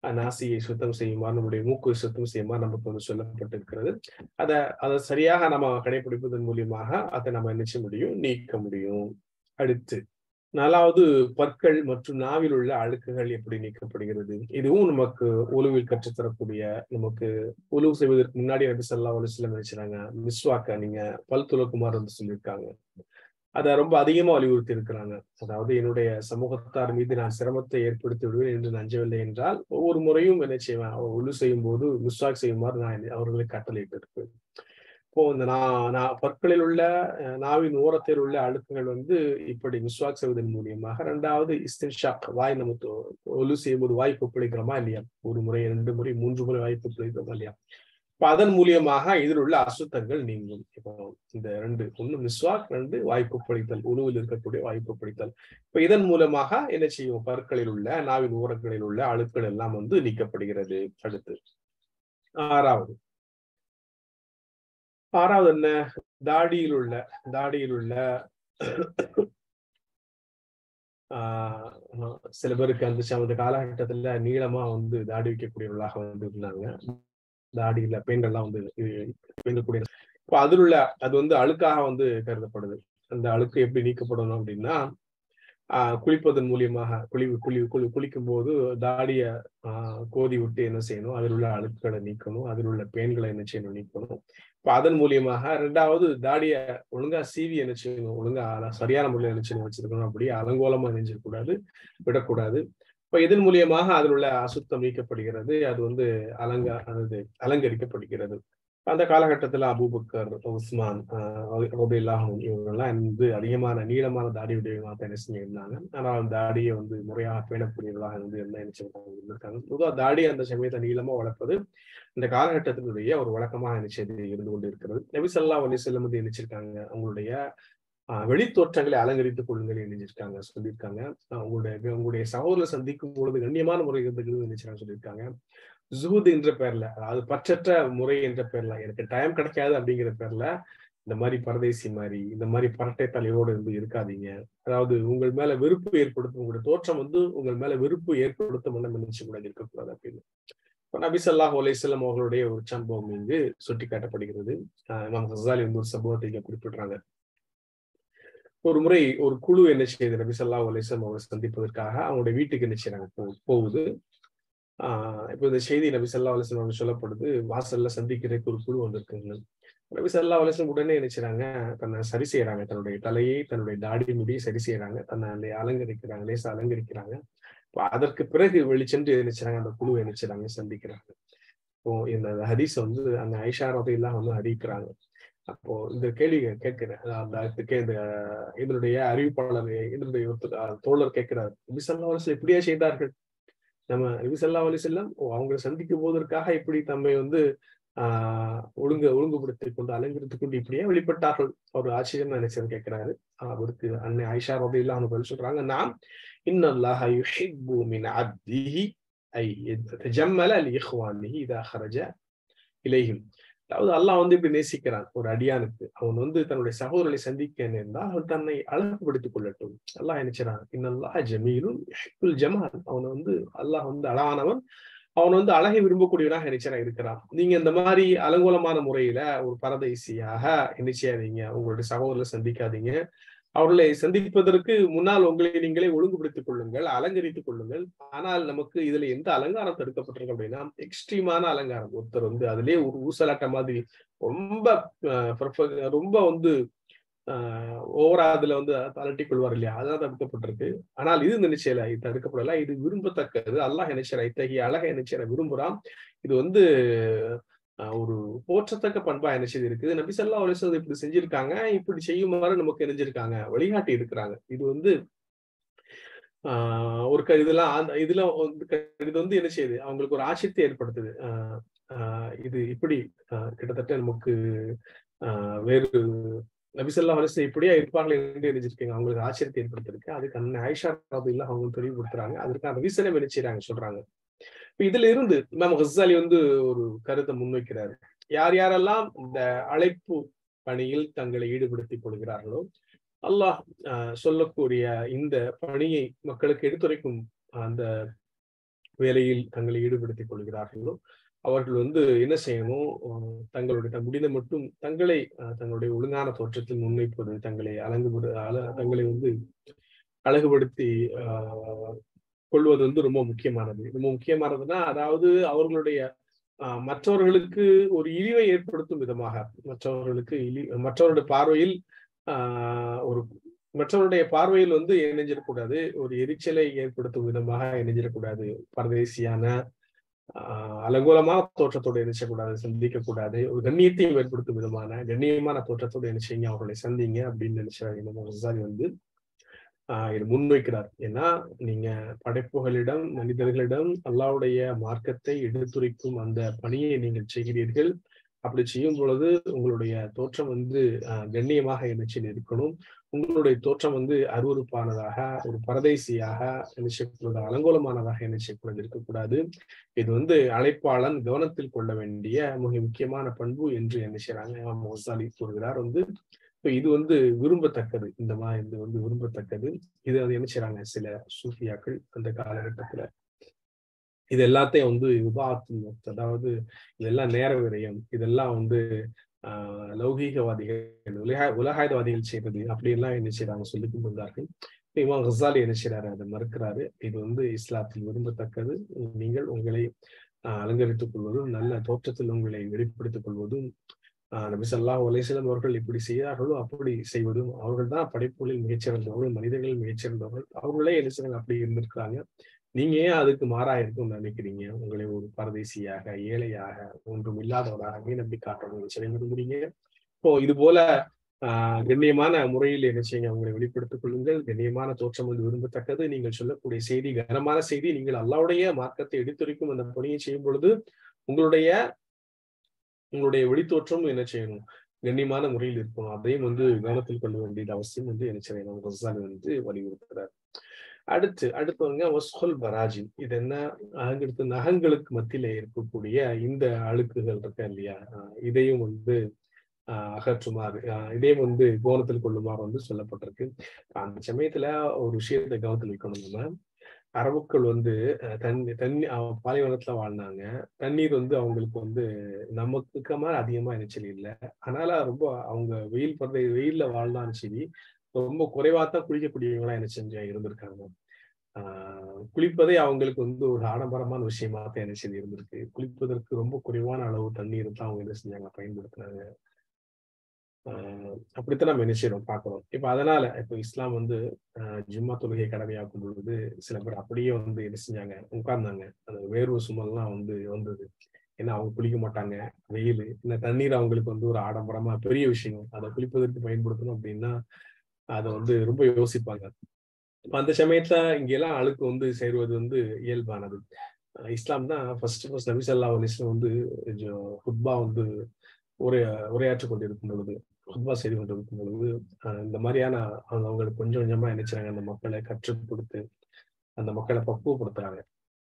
நாசியை சுத்தம் செய்யுமாறு நம்முடைய மூக்கை சுத்தம் செய்யுமாறு நமக்கு வந்து சொல்லப்பட்டிருக்கிறது அதை அதை சரியாக நம்ம கடைபிடிப்பதன் மூலியமாக அதை நம்ம நினைச்ச முடியும் நீக்க முடியும் அடுத்து நாலாவது பற்கள் மற்றும் நாவில் உள்ள அழுக்குகள் எப்படி நீக்கப்படுகிறது இதுவும் நமக்கு உழுவில் கற்றுத்தரக்கூடிய நமக்கு உழுவு செய்வதற்கு முன்னாடி நபி சொல்லா அலுவலம் நினைச்சாங்க மிஸ்வாக்க நீங்க பல் துலக்குமார் வந்து சொல்லியிருக்காங்க அதை ரொம்ப அதிகமா வலியுறுத்தி இருக்கிறாங்க அதாவது என்னுடைய சமூகத்தார் மீது நான் சிரமத்தை ஏற்படுத்தி விடுவேன் என்று நஞ்சவில்லை என்றால் ஒவ்வொரு முறையும் என்ன செய்வேன் உழு செய்யும் போது மிஸ்வாக் செய்யுமாறு நான் அவர்களுக்கு கட்டளையிட்டு இருப்பேன் இப்போ இந்த நான் நான் பற்களில் உள்ள நாவின் ஓரத்தில் உள்ள அழுக்குகள் வந்து இப்படி மிஸ்வாக் செய்வதன் மூலியமாக ரெண்டாவது இஸ்தின்ஷாக் வாய் நம்ம ஒலு செய்யும் போது வாய் கொப்பளிக்கிறோமா இல்லையா ஒரு முறை ரெண்டு முறை மூன்று முறை வாய் கொப்பளிக்கிறோமா இல்லையா இப்ப அதன் மூலியமாக இதில் உள்ள அசுத்தங்கள் நீங்கும் இப்போ இந்த ரெண்டு ஒண்ணு மிஸ்வாக் ரெண்டு வாய்ப்பு படித்தல் உணவில் இருக்கக்கூடிய வாய்ப்பு படித்தல் இப்ப இதன் மூலமாக என்ன செய்யும் பற்களில் உள்ள நாவின் ஊரங்களில் உள்ள அழுக்கள் எல்லாம் வந்து நீக்கப்படுகிறது அடுத்து ஆறாவது ஆறாவது என்ன தாடியில் உள்ள தாடியில் உள்ள ஆஹ் சில பேருக்கு அந்த அந்த காலகட்டத்துல நீளமா வந்து தாடி வைக்கக்கூடியவர்களாக வந்து இருந்தாங்க தாடியில பெண்கள்லாம் வந்து பெண்கக்கூடிய இப்போ அதில் உள்ள அது வந்து அழுக்காக வந்து கருதப்படுது அந்த அழுக்கு எப்படி நீக்கப்படணும் அப்படின்னா ஆஹ் குளிப்பதன் மூலியமாக குளி குளி குளி குளிக்கும் போது தாடிய ஆஹ் கோதி விட்டு என்ன செய்யணும் அதில் உள்ள அழுக்குகளை நீக்கணும் அதில் உள்ள பேன்களை என்ன செய்யணும் நீக்கணும் இப்ப அதன் மூலியமாக ரெண்டாவது தாடிய ஒழுங்கா சீவி என்ன செய்யணும் ஒழுங்கா சரியான முறையில் என்ன செய்யணும் வச்சிருக்கணும் அப்படியே அலங்கோலமா நெஞ்சிடக்கூடாது விடக்கூடாது இப்ப இதன் மூலியமாக அதில் உள்ள அசுத்தம் நீக்கப்படுகிறது அது வந்து அலங்கா அது அலங்கரிக்கப்படுகிறது அந்த காலகட்டத்துல அபூபக்கர் உஸ்மான் இல்லாகும் இவங்கெல்லாம் வந்து அதிகமான நீளமான தாடி உடையவங்க என்ன செஞ்சிருந்தாங்க ஆனால் அந்த தாடியை வந்து முறையாக பேணக்கூடியவர்களாக வந்து என்ன இருந்திருக்காங்க பொதுவாக தாடி அந்த சமயத்தை நீளமா வளர்ப்பது இந்த காலகட்டத்தினுடைய ஒரு வழக்கமாக நிச்சயத்தை இருந்து கொண்டு இருக்கிறது நபிசல்லா அலி செல்லம் வந்து நினைச்சிருக்காங்க அவங்களுடைய வெளித்தோற்றங்களை அலங்கரித்துக் கொள்ளுங்கள் நினைச்சிருக்காங்க சொல்லியிருக்காங்க உங்களுடைய உங்களுடைய சகோதரரை சந்திக்கும் பொழுது கண்ணியமான முறை இருந்துக்கிறது நினைச்சிருக்காங்க சொல்லியிருக்காங்க ஜூத் என்ற பேர்ல அதாவது பற்றற்ற முறை என்ற பேர்ல எனக்கு டைம் கிடைக்காது அப்படிங்கிற பேர்ல இந்த மாதிரி பரதேசி மாதிரி இந்த மாதிரி பரட்டை தலையோடு இருந்து இருக்காதீங்க அதாவது உங்கள் மேல வெறுப்பு ஏற்படுத்தும் உங்களுடைய தோற்றம் வந்து உங்கள் மேல வெறுப்பு ஏற்படுத்தும் என்ன நினைச்சு கூட இருக்கக்கூடாது அப்படின்னு நபி சல்லாஹ் அலிஸ்லாம் அவர்களுடைய ஒரு சம்பவம் இங்கு சுட்டி காட்டப்படுகிறது இமாம் ஹசாலி வந்து ஒரு சம்பவத்தை இங்க குறிப்பிடுறாங்க ஒரு முறை ஒரு குழு என்ன செய்யுது நபி சல்லா அலிஸ்லாம் அவரை சந்திப்பதற்காக அவங்களுடைய வீட்டுக்கு என்ன செய்யறாங்க போகுது ஆஹ் இப்போ இந்த செய்தி நபி சல்லா அலிஸ்லாம் சொல்லப்படுது வாசல்ல சந்திக்கிறதுக்கு ஒரு குழு வந்திருக்குங்க நபி சல்லா அலிஸ்லாம் உடனே நினைச்சாங்க தன்னை சரி செய்யறாங்க தன்னுடைய தலையை தன்னுடைய தாடி முடியை சரி செய்யறாங்க தன்னை அலங்கரிக்கிறாங்க லேசா அலங்கரிக்கிறாங்க அதற்கு பிறகு வெளிச்சென்று நினைச்சாங்க அந்த குழு நினைச்சாங்க சந்திக்கிறாங்க இப்போ இந்த ஹதீஸ் வந்து அந்த ஐஷா ரதையெல்லாம் வந்து அறிவிக்கிறாங்க அப்போ இந்த கேள்வி கேட்கிறேன் அந்த இந்த இதனுடைய அறிவிப்பாளர் இதனுடைய தோழர் கேட்கிறார் நபிசல்லா அலிஸ்லாம் இப்படியா செய்தார்கள் நம்ம நபிசல்லா அலிசல்லாம் அவங்களை சந்திக்கும் போவதற்காக இப்படி தம்மை வந்து ஆஹ் ஒழுங்கு ஒழுங்குபடுத்தி கொண்டு அலங்கரித்துக் கொண்டு இப்படியே வெளிப்பட்டார்கள் ஒரு ஆச்சரியம் நினைச்சது கேட்கிறாரு அவருக்கு அன்னை ஐஷா ரதையெல்லாம் அவங்க பதில் சொல்றாங்க நாம் இன்னல்லாஹ யுஹிப்பு மின் அப்திஹி ஐ தஜம்மல லிஇஹ்வானிஹி இதா ஹரஜ இலைஹிம் அதாவது அல்லாஹ் வந்து இப்படி நேசிக்கிறான் ஒரு அடியானுக்கு அவன் வந்து தன்னுடைய சகோதரனை சந்திக்க நேர்ந்தால் அவன் தன்னை அழகுபடுத்திக் கொள்ளட்டும் அல்லாஹ் நினைச்சான் இன்னல்லாஹ் ஜமீலும் ஜமால் அவன் வந்து அல்லாஹ் வந்து அழகானவன் அவன் வந்து அழகை விரும்பக்கூடியவனாக நினைச்சா இருக்கிறான் நீங்க இந்த மாதிரி அலங்கோலமான முறையில ஒரு பரதேசியாக நினைச்சாதீங்க உங்களுடைய சகோதரரை சந்திக்காதீங்க அவர்களை சந்திப்பதற்கு முன்னால் உங்களை நீங்களே ஒழுங்குபடுத்திக் கொள்ளுங்கள் அலங்கரித்துக் கொள்ளுங்கள் ஆனால் நமக்கு இதுல எந்த அலங்காரம் தடுக்கப்பட்டிருக்கு அப்படின்னா எக்ஸ்ட்ரீமான அலங்காரம் ஒருத்தர் வந்து அதுலயே ஒரு ஊசலாட்ட மாதிரி ரொம்ப ரொம்ப வந்து ஆஹ் ஓவரா அதுல வந்து அலட்டி கொள்வார் இல்லையா அதான் தடுக்கப்பட்டிருக்கு ஆனால் இது நினைச்சல இது தடுக்கப்படல இது விரும்பத்தக்கது அல்லாஹ் நினைச்சல இத்தகைய அழகை நினைச்சல விரும்புறான் இது வந்து ஒரு போற்றத்தக்க பண்பா என்ன செய்து இருக்குது நபி சொல்லா அலிசது இப்படி செஞ்சிருக்காங்க இப்படி செய்யுமாறு நமக்கு நினைஞ்சிருக்காங்க வழிகாட்டி இருக்கிறாங்க இது வந்து ஆஹ் ஒரு இதெல்லாம் அந்த இதுல இது வந்து என்ன செய்யுது அவங்களுக்கு ஒரு ஆச்சரியத்தை ஏற்படுத்துது ஆஹ் இது இப்படி கிட்டத்தட்ட நமக்கு ஆஹ் வேறு நபிசல்லா அலிசு இப்படியா இருப்பார்கள் என்று நினைச்சிருக்கீங்க அவங்களுக்கு ஆச்சரியத்தை ஏற்படுத்திருக்கு அதுக்கு அண்ணன் ஆயிஷா இல்ல அவங்க தெளிவுபடுத்துறாங்க அதற்கான ரீசனை வெளிச்சேறாங்க சொல்றாங்க இப்ப இதுல இருந்து இமாம் ஹசாலி வந்து ஒரு கருத்தை முன்வைக்கிறாரு யார் யாரெல்லாம் இந்த அழைப்பு பணியில் தங்களை ஈடுபடுத்திக் கொள்கிறார்களோ அல்லாஹ் சொல்லக்கூடிய இந்த பணியை மக்களுக்கு எடுத்துரைக்கும் அந்த வேலையில் தங்களை ஈடுபடுத்திக் கொள்கிறார்களோ அவர்கள் வந்து என்ன செய்யணும் அஹ் தங்களுடைய த- முடிந்த மட்டும் தங்களை அஹ் தங்களுடைய ஒழுங்கான தோற்றத்தில் முன்வைப்பது தங்களை அலங்கு அல தங்களை வந்து அழகுபடுத்தி ஆஹ் கொள்வது வந்து ரொம்ப முக்கியமானது ரொம்ப முக்கியமானதுன்னா அதாவது அவர்களுடைய ஆஹ் மற்றவர்களுக்கு ஒரு இழிவை ஏற்படுத்தும் விதமாக மற்றவர்களுக்கு இழி மற்றவருடைய பார்வையில் ஆஹ் ஒரு மற்றவருடைய பார்வையில் வந்து இணைஞ்சிடக்கூடாது ஒரு எரிச்சலை ஏற்படுத்தும் விதமாக இணைஞ்சிடக்கூடாது பரதேசியான ஆஹ் அலங்கோலமான தோற்றத்தோடு இணைச்சக்கூடாது சந்திக்க கூடாது ஒரு கண்ணியத்தையும் ஏற்படுத்தும் விதமான கண்ணியமான தோற்றத்தோடு இணைச்சிங்க அவர்களை சந்திங்க அப்படின்னு நினைச்சார் இமாம் ஹசாலி வந்து ஆஹ் இது முன்வைக்கிறார் ஏன்னா நீங்க படைப்புகளிடம் மனிதர்களிடம் அல்லாவுடைய மார்க்கத்தை எடுத்துரைக்கும் அந்த பணியை நீங்கள் செய்கிறீர்கள் அப்படி செய்யும் பொழுது உங்களுடைய தோற்றம் வந்து ஆஹ் கண்ணியமாக நினைச்சு இருக்கணும் உங்களுடைய தோற்றம் வந்து அருவறுப்பானதாக ஒரு பரதேசியாக நினைச்சக்கூடாது அலங்கோலமானதாக நினைச்சக்கூடாது இருக்கக்கூடாது இது வந்து அழைப்பாளன் கவனத்தில் கொள்ள வேண்டிய மிக முக்கியமான பண்பு என்று என்ன செய்யறாங்க இமாம் ஹசாலி கூறுகிறார் வந்து இப்ப இது வந்து விரும்பத்தக்கது இந்த மாதிரி இது வந்து விரும்பத்தக்கது இது அது என்ன செய்யறாங்க சில சூஃபியாக்கள் அந்த காலகட்டத்துல இது எல்லாத்தையும் வந்து விவாதத்து அதாவது இதெல்லாம் நேர விரயம் இதெல்லாம் வந்து ஆஹ் லௌகீகவாதிகள் உலக உலகாயுதவாதிகள் செய்வது அப்படி எல்லாம் என்ன செய்யறாங்க சொல்லி கொண்டிருந்தார்கள் இமாம் ஹசாலி என்ன செய்யறாரு அதை மறுக்கிறாரு இது வந்து இஸ்லாத்தில் விரும்பத்தக்கது நீங்கள் உங்களை ஆஹ் அலங்கரித்துக் கொள்வதும் நல்ல தோற்றத்தில் உங்களை வெளிப்படுத்திக் கொள்வதும் ஆஹ் நபி ஸல்லல்லாஹு அலைஹி வஸல்லம் அவர்கள் இப்படி செய்தார்களோ அப்படி செய்வதும் அவர்கள் தான் படைப்புகளில் மிகச்சிறந்தவர்கள் மனிதர்கள் மிகச்சிறந்தவர்கள் அவங்களே என்ன செய்றாங்க அப்படி இருந்திருக்கிறாங்க நீங்க ஏன் அதுக்கு மாறா இருக்கும்னு நினைக்கிறீங்க உங்களை ஒரு பரதேசியாக ஏழையாக ஒன்றும் இல்லாதவராக ஏன் அப்படி காட்டணும் சிலை விரும்புறீங்க இப்போ இது போல ஆஹ் கண்ணியமான முறையில் என்ன செய்யுங்க உங்களை வெளிப்படுத்திக் கொள்ளுங்கள் கண்ணியமான தோற்றம் வந்து விரும்பத்தக்கது நீங்கள் சொல்லக்கூடிய செய்தி கனமான செய்தி நீங்கள் அல்லாவுடைய மார்க்கத்தை எடுத்துரைக்கும் அந்த பணியை செய்யும் பொழுது உங்களுடைய உங்களுடைய வெளித்தோற்றம் என்ன செய்யணும் கண்ணியமான முறையில் இருக்கணும் அதையும் வந்து கவனத்தில் கொள்ள வேண்டியது அவசியம் வந்து என்ன செய்யணும் ரசாலி வந்து வலியுறுத்துறார் அடுத்து அடுத்தவங்க ஒஸ்ஹொல் பராஜின் இது என்ன அடுத்து நகங்களுக்கு மத்தியில இருக்கக்கூடிய இந்த அழுக்குகள் இருக்க இல்லையா ஆஹ் இதையும் வந்து ஆஹ் அகற்றுமாறு ஆஹ் இதையும் வந்து கவனத்தில் கொள்ளுமாறு வந்து சொல்லப்பட்டிருக்கு அந்த சமயத்துல ஒரு விஷயத்தை கவனத்தில் வைக்கணும் நம்ம அரபுக்கள் வந்து அஹ், தண்ணி தண்ணி அவ- பாலைவனத்துல வாழ்ந்தாங்க தண்ணீர் வந்து அவங்களுக்கு வந்து நமக்கு மாதிரி அதிகமா நினைச்சல் இல்லை அதனால ரொம்ப அவங்க வெயில் படுற வெயில்ல வாழ்ந்தாலும் சரி ரொம்ப குறைவா தான் குளிக்கக்கூடியவங்களா என்ன செஞ்ச இருந்திருக்காங்க ஆஹ் குளிப்பதே அவங்களுக்கு வந்து ஒரு ஆடம்பரமான விஷயமா தான் என்ன செஞ்சு இருந்திருக்கு குளிப்பதற்கு ரொம்ப குறைவான அளவு தண்ணீர் தான் அவங்க என்ன செஞ்சாங்க பயன்படுத்துனாங்க ஆஹ் அப்படித்தான் நம்ம என்ன செய்யறோம் பார்க்கிறோம் இப்ப அதனால இப்ப இஸ்லாம் வந்து ஆஹ் ஜும்மா தொழுகை கடமையாக்கும் பொழுது சில பேர் அப்படியே வந்து என்ன செஞ்சாங்க உட்கார்ந்தாங்க அந்த வேர்வை சுமல்லாம் வந்து வந்தது ஏன்னா அவங்க குளிக்க மாட்டாங்க வெயில் இந்த தண்ணீர் அவங்களுக்கு வந்து ஒரு ஆடம்பரமா பெரிய விஷயம் அதை குளிப்பதற்கு பயன்படுத்தணும் அப்படின்னா அதை வந்து ரொம்ப யோசிப்பாங்க இப்ப அந்த சமயத்துல இங்க எல்லாம் அழுக்கு வந்து சேருவது வந்து இயல்பானது அஹ் இஸ்லாம் தான் ஃபர்ஸ்ட் ஃபர்ஸ்ட் நபி சல்லா அலிஸ்லாம் வந்து ஹுத்பா வந்து உரை உரையாற்றிக் கொண்டிருக்கும் பொழுது ஹுத்பா செய்து கொண்டிருக்கும் பொழுது அஹ் இந்த மாதிரியான அவங்க அவங்களுக்கு கொஞ்சம் கொஞ்சமா நினைச்சாங்க அந்த மக்களை கற்றுக் கொடுத்து அந்த மக்களை பக்குவப்படுத்துறாங்க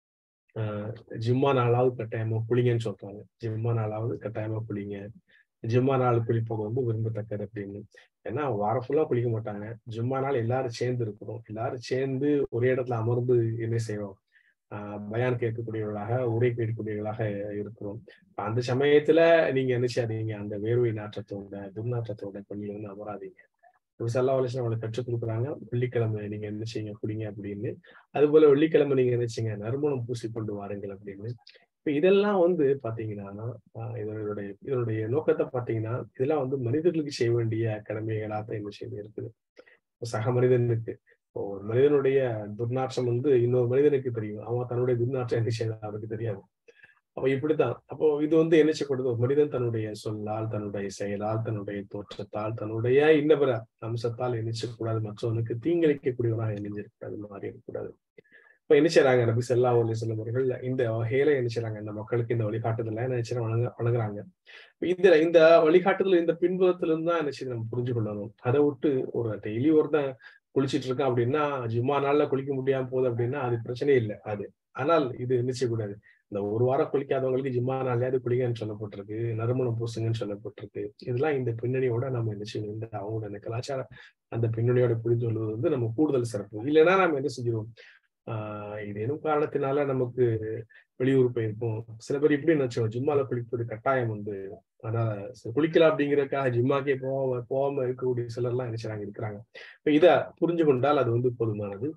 ஆஹ் ஜிம்மா நாளாவது கட்டாயமா குளிங்கன்னு சொல்றாங்க ஜிம்மா நாளாவது கட்டாயமா குளிங்க ஜிம்மா நாள் குளிப்பது வந்து விரும்பத்தக்கது அப்படின்னு ஏன்னா வாரம் ஃபுல்லா குளிக்க மாட்டாங்க ஜும்மா நாள் எல்லாரும் சேர்ந்து இருக்கிறோம் எல்லாரும் சேர்ந்து ஒரே இடத்துல அமர்ந்து என்ன செய்வோம் ஆஹ் பயான் கேட்கக்கூடியவர்களாக உரை கேட்கக்கூடியவர்களாக இருக்கிறோம் அந்த சமயத்துல நீங்க என்ன செய்யாதீங்க அந்த வேர்வை நாற்றத்தோட துர்நாற்றத்தோட பண்ணி வந்து அமராதீங்க சல்லா அலிஸ்லாம் அவங்களை கற்றுக் கொடுக்குறாங்க வெள்ளிக்கிழமை நீங்க என்ன செய்யுங்க குடிங்க அப்படின்னு அது போல வெள்ளிக்கிழமை நீங்க என்ன செய்யுங்க நறுமணம் பூசி கொண்டு வாருங்கள் அப்படின்னு இப்ப இதெல்லாம் வந்து பாத்தீங்கன்னா ஆஹ் இதனுடைய இதனுடைய நோக்கத்தை பாத்தீங்கன்னா இதெல்லாம் வந்து மனிதர்களுக்கு செய்ய வேண்டிய கடமைகளா தான் என்ன செய்ய இருக்குது சக மனிதனுக்கு ஒரு மனிதனுடைய துர்நாற்றம் வந்து இன்னொரு மனிதனுக்கு தெரியும் அவன் தன்னுடைய துர்நாற்றம் என்ன செய்யலாம் அவருக்கு தெரியாது அப்ப இப்படித்தான் அப்போ இது வந்து என்ன செய்யப்படுது ஒரு மனிதன் தன்னுடைய சொல்லால் தன்னுடைய செயலால் தன்னுடைய தோற்றத்தால் தன்னுடைய இன்னபிற அம்சத்தால் என்ன செய்யக்கூடாது மற்றவனுக்கு தீங்கிழைக்கக்கூடியவராக இணைஞ்சிருக்கூடாது மாறி இருக்கக்கூடாது இப்ப என்ன செய்யறாங்க நபி சல்லா அலி சொல்லம் அவர்கள் இந்த வகையில என்ன செய்யறாங்க இந்த மக்களுக்கு இந்த வழிகாட்டுதல என்ன செய்ய வழங்க வழங்குறாங்க இதுல இந்த வழிகாட்டுதல் இந்த பின்புலத்துல இருந்து தான் என்ன செய்ய நம்ம புரிஞ்சு கொள்ளணும் அதை விட்டு ஒரு டெய்லி ஒருத்தன் குளிச்சிட்டு இருக்கான் அப்படின்னா ஜும்மா நாள்ல குளிக்க முடியாம போகுது அப்படின்னா அது பிரச்சனையே இல்லை அது ஆனால் இது என்ன செய்யக்கூடாது இந்த ஒரு வாரம் குளிக்காதவங்களுக்கு ஜிம்மா நாளையாவது குளிங்கன்னு சொல்லப்பட்டிருக்கு நறுமணம் பூசுங்கன்னு சொல்லப்பட்டிருக்கு இதெல்லாம் இந்த பின்னணியோட நம்ம என்ன செய்யணும் இந்த அவங்களோட இந்த கலாச்சார அந்த பின்னணியோட புரிந்து கொள்வது வந்து நம்ம கூடுதல் சிறப்பு இல்லைன்னா நம்ம என்ன செஞ்சிருவோம் ஆஹ் ஏதேனும் காரணத்தினால நமக்கு வெளியூர் போயிருப்போம் சில பேர் இப்படி நினைச்சோம் ஜிம்மால குளிப்பது கட்டாயம் வந்து அதனால சரி, குளிக்கலாம் அப்படிங்கறதுக்காக ஜிம்மாக்கே போகாம போகாம இருக்கக்கூடிய சிலர் எல்லாம் நினைச்சாங்க இருக்கிறாங்க இப்ப இத புரிஞ்சு கொண்டால் அது வந்து போதுமானது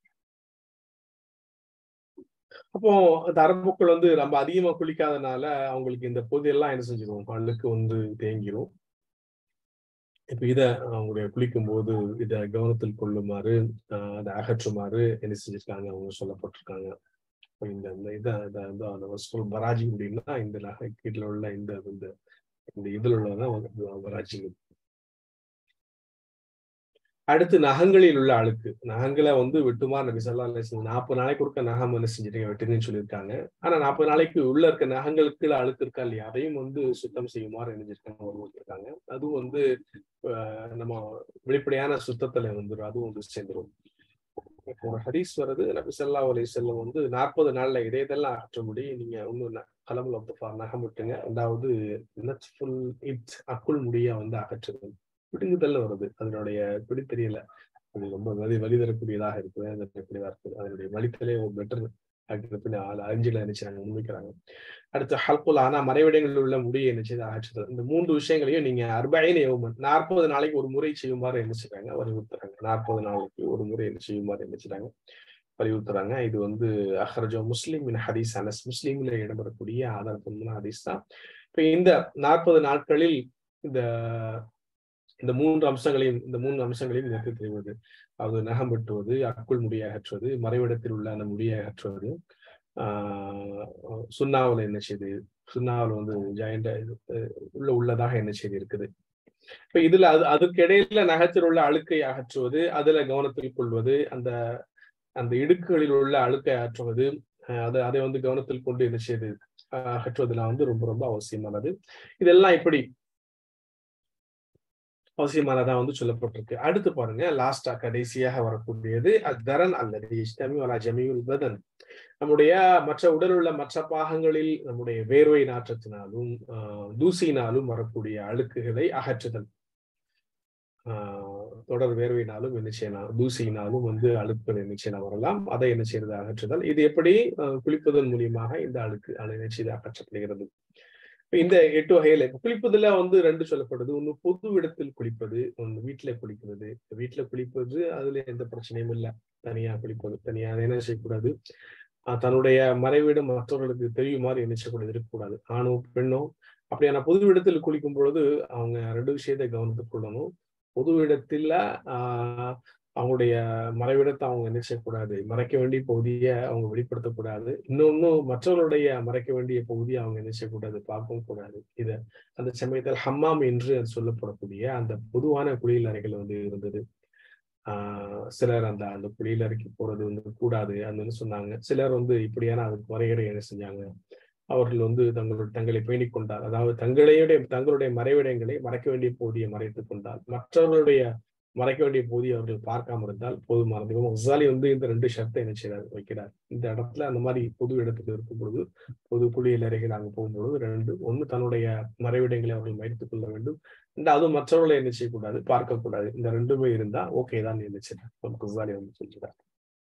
அப்போ அந்த அரபுக்கள் வந்து நம்ம அதிகமா குளிக்காதனால அவங்களுக்கு இந்த பொது எல்லாம் என்ன செஞ்சிடும் அழுக்கு வந்து தேங்கிரும் இப்ப இத அவங்களுடைய குளிக்கும் போது இத கவனத்தில் கொள்ளுமாறு ஆஹ் அதை அகற்றுமாறு என்ன செஞ்சிருக்காங்க அவங்க சொல்லப்பட்டிருக்காங்க இப்ப இந்த இந்த இத இத வந்து அந்த வசூல் பராஜி அப்படின்னா இந்த நகை கீழே உள்ள இந்த இந்த இந்த இதுல உள்ளதான் பராஜி அடுத்து நகங்களில் உள்ள அழுக்கு நகங்களை வந்து வெட்டுமாறு நபி சொல்லா நாற்பது நாளைக்கு ஒருக்க நகம் என்ன செஞ்சுட்டீங்க வெட்டுங்கன்னு சொல்லியிருக்காங்க ஆனா நாற்பது நாளைக்கு உள்ள இருக்க நகங்களுக்கு அழுக்கு இருக்கா இல்லையா அதையும் வந்து சுத்தம் செய்யுமாறு நினைஞ்சிருக்காங்க இருக்காங்க அதுவும் வந்து ஆஹ் நம்ம வெளிப்படையான சுத்தத்துல வந்துடும் அதுவும் வந்து சேர்ந்துரும் இப்போ ஒரு ஹதீஸ் வருது நபி சொல்லா அலி செல்லம் வந்து நாற்பது நாள்ல இதையெல்லாம் அகற்றும்படி நீங்க ஒண்ணு கலமுல் அப்துஃபார் நகம் விட்டுங்க ரெண்டாவது நட்ஃபுல் இட் அக்குள் முடிய வந்து அகற்றுங்க பிடுங்குதல்ல வருது அதனுடைய பிடி தெரியல அது ரொம்ப வலி வலி தரக்கூடியதாக இருக்குது அது எப்படிதான் இருக்குது அதனுடைய வலித்தலே ஒரு பெட்டர் பின்ன அஞ்சுல நினைச்சாங்க முன்வைக்கிறாங்க அடுத்து ஹல்குல் ஆனா மறைவிடங்களில் உள்ள முடியை நினைச்சது அகற்றுதல் இந்த மூன்று விஷயங்களையும் நீங்க அர்பைன் யோமன் நாற்பது நாளைக்கு ஒரு முறை செய்யுமாறு நினைச்சுட்டாங்க வலியுறுத்துறாங்க நாற்பது நாளைக்கு ஒரு முறை என்ன செய்யுமாறு நினைச்சுட்டாங்க வலியுறுத்துறாங்க இது வந்து அஹ்ரஜோ முஸ்லீம் ஹதீஸ் அனஸ் முஸ்லீம்ல இடம்பெறக்கூடிய ஆதாரப்பூர்வமான ஹதீஸ் தான் இப்ப இந்த நாற்பது நாட்களில் இந்த இந்த மூன்று அம்சங்களையும் இந்த மூன்று அம்சங்களையும் நிறுத்தி தெரிவது அது நகம் வெட்டுவது அக்குள் முடியை அகற்றுவது மறைவிடத்தில் உள்ள அந்த முடியை அகற்றுவது ஆஹ் சுண்ணாவில் என்ன செய்து சுண்ணாவில் வந்து ஜாயிண்ட உள்ள உள்ளதாக என்ன செய்து இருக்குது இப்ப இதுல அது அதுக்கு இடையில நகத்தில் உள்ள அழுக்கை அகற்றுவது அதுல கவனத்தில் கொள்வது அந்த அந்த இடுக்குகளில் உள்ள அழுக்கை அகற்றுவது அதை அதை வந்து கவனத்தில் கொண்டு என்ன செய்து அகற்றுவதெல்லாம் வந்து ரொம்ப ரொம்ப அவசியமானது இதெல்லாம் இப்படி அவசியமானதா வந்து சொல்லப்பட்டிருக்கு அடுத்து பாருங்க லாஸ்டா கடைசியாக வரக்கூடியது அத்தரன் அல்லது இஷ்டமி வலா ஜமீல் பதன் நம்முடைய மற்ற உடல் உள்ள மற்ற பாகங்களில் நம்முடைய வேர்வை நாற்றத்தினாலும் தூசியினாலும் வரக்கூடிய அழுக்குகளை அகற்றுதல் ஆஹ் தொடர் வேர்வையினாலும் என்ன செய்யலாம் தூசியினாலும் வந்து அழுக்குகள் என்ன செய்யலாம் வரலாம் அதை என்ன செய்யறது அகற்றுதல் இது எப்படி குளிப்பதன் மூலியமாக இந்த அழுக்கு என்ன செய்து அகற்றப்படுகிறது இந்த எட்டு வகையில குளிப்பதுல வந்து ரெண்டு சொல்லப்படுது ஒண்ணு பொது இடத்தில் குளிப்பது ஒண்ணு வீட்டுல குளிக்கிறது வீட்டுல குளிப்பது அதுல எந்த பிரச்சனையும் இல்லை தனியா குளிப்பது தனியா அதை என்ன செய்யக்கூடாது தன்னுடைய மறைவிடம் மற்றவர்களுக்கு தெரியுமாறு என்ன செய்யக்கூடாது இருக்கக்கூடாது ஆணோ பெண்ணோ அப்படியான பொது இடத்தில் குளிக்கும் பொழுது அவங்க ரெண்டு விஷயத்தை கவனத்துக்கு கொள்ளணும் பொது இடத்துல ஆஹ் அவங்களுடைய மறைவிடத்தை அவங்க என்ன செய்யக்கூடாது மறைக்க வேண்டிய பகுதியை அவங்க வெளிப்படுத்தக்கூடாது இன்னொன்னு மற்றவர்களுடைய மறைக்க வேண்டிய பகுதியை அவங்க என்ன செய்யக்கூடாது பார்க்கவும் கூடாது இத அந்த சமயத்தில் ஹம்மாம் என்று அது சொல்லப்படக்கூடிய அந்த பொதுவான குளியல் அறைகள் வந்து இருந்தது ஆஹ் சிலர் அந்த அந்த குளியல் அறைக்கு போறது வந்து கூடாது அப்படின்னு சொன்னாங்க சிலர் வந்து இப்படியான அதுக்கு வரையறை என்ன செஞ்சாங்க அவர்கள் வந்து தங்களுடைய தங்களை பேணிக் கொண்டார் அதாவது தங்களையுடைய தங்களுடைய மறைவிடங்களை மறைக்க வேண்டிய பகுதியை மறைத்துக் கொண்டால் மற்றவர்களுடைய மறைக்க வேண்டிய போதி அவர்கள் பார்க்காம இருந்தால் போதுமானது உசாலி வந்து இந்த ரெண்டு ஷர்த்தை என்ன செய்யறாரு வைக்கிறார் இந்த இடத்துல அந்த மாதிரி பொது இடத்துக்கு இருக்கும் பொழுது பொது குளியல் அறைகள் அங்க போகும்பொழுது ரெண்டு ஒண்ணு தன்னுடைய மறைவிடங்களை அவர்கள் மறைத்துக் கொள்ள வேண்டும் ரெண்டாவது மற்றவர்களை என்ன செய்யக்கூடாது பார்க்கக்கூடாது இந்த ரெண்டுமே இருந்தா ஓகே தான் என்ன செய்யறார் குசாலி வந்து சொல்கிறார்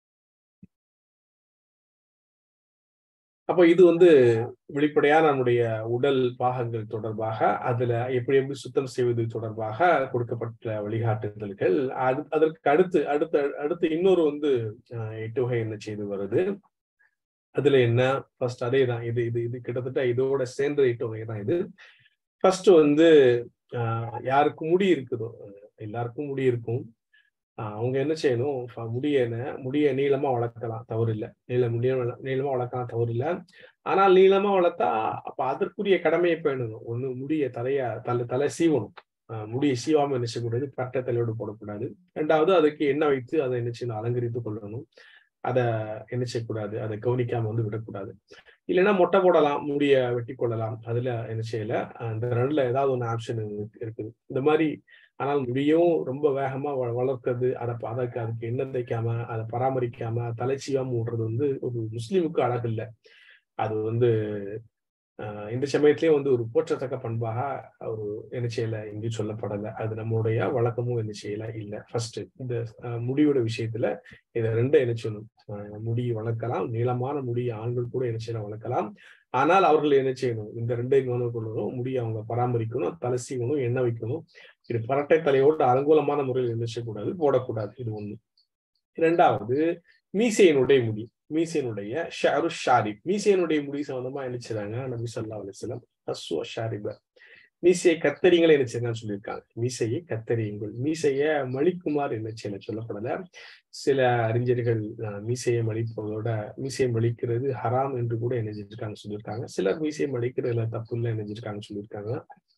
அப்போ இது வந்து வெளிப்படையா நம்முடைய உடல் பாகங்கள் தொடர்பாக அதுல எப்படி எப்படி சுத்தம் செய்வது தொடர்பாக கொடுக்கப்பட்ட வழிகாட்டுதல்கள் அது அதற்கு அடுத்து அடுத்த அடுத்து இன்னொரு வந்து எட்டு வகை என்ன செய்து வருது அதுல என்ன ஃபர்ஸ்ட் அதே தான் இது இது இது கிட்டத்தட்ட இதோட சேர்ந்த எட்டு வகை தான் இது ஃபர்ஸ்ட் வந்து யாருக்கு முடி இருக்குதோ எல்லாருக்கும் முடி இருக்கும் அவங்க என்ன செய்யணும் முடிய முடிய நீளமா வளர்க்கலாம் தவறு இல்லை நீள முடிய நீளமா வளர்க்கலாம் தவறு இல்லை ஆனால் நீளமா வளர்த்தா அப்ப அதற்குரிய கடமையை பேணணும் ஒண்ணு முடிய தலைய தலை தலை சீவணும் முடிய சீவாம என்ன செய்யக்கூடாது பட்ட தலையோடு போடக்கூடாது ரெண்டாவது அதுக்கு எண்ணெய் வைத்து அதை என்ன செய்யணும் அலங்கரித்து கொள்ளணும் அதை என்ன செய்யக்கூடாது அதை கவனிக்காம வந்து விடக்கூடாது இல்லைன்னா மொட்டை போடலாம் முடிய வெட்டி கொள்ளலாம் அதுல என்ன செய்யல அந்த ரெண்டுல ஏதாவது ஒன்று ஆப்ஷன் இருக்குது இந்த மாதிரி ஆனால் முடியும் ரொம்ப வேகமா வளர்க்கிறது அதை அதற்கு அதுக்கு எண்ணெய் தைக்காம அதை பராமரிக்காம தலைச்சியாம விடுறது வந்து ஒரு முஸ்லீமுக்கு அழகு இல்லை அது வந்து ஆஹ் இந்த சமயத்திலேயே வந்து ஒரு போற்றத்தக்க பண்பாக ஒரு என்ன செய்யல எங்கேயும் சொல்லப்படலை அது நம்முடைய வழக்கமும் என்ன செய்யல இல்லை ஃபர்ஸ்ட் இந்த ஆஹ் முடியோட விஷயத்துல இதை ரெண்டும் என்ன செய்யணும் ஆஹ் முடி வளர்க்கலாம் நீளமான முடி ஆண்கள் கூட என்ன செய்யலாம் வளர்க்கலாம் ஆனால் அவர்கள் என்ன செய்யணும் இந்த ரெண்டையும் கவனம் கொள்ளணும் முடி அவங்க பராமரிக்கணும் தலை சீவணும் எண்ணெய் வைக்கணும் இது பரட்டை தலையோடு அலங்கோலமான முறையில் என்ன செய்யக்கூடாது போடக்கூடாது இது ஒண்ணு இரண்டாவது மீசையினுடைய முடி மீசையினுடைய ஷாரு ஷாரிப் மீசையினுடைய முடி சம்பந்தமா என்ன செய்றாங்க நபி சொல்லா அலிஸ்லாம் ஹஸ்வ ஷாரிப மீசையை கத்தரிங்களை என்ன செய்யறான்னு சொல்லியிருக்காங்க மீசையை கத்தரியுங்கள் மீசைய மலிக்குமாறு என்ன செய்யல சொல்லப்படல சில அறிஞர்கள் அஹ், மீசையை மலிப்பதோட மீசையை மலிக்கிறது ஹராம் என்று கூட என்ன செஞ்சிருக்காங்க சொல்லியிருக்காங்க சிலர் மீசையை மலிக்கிறதுல தப்பு இல்லை என்ன செஞ்சிருக்காங்க சொல்லியிருக்காங்க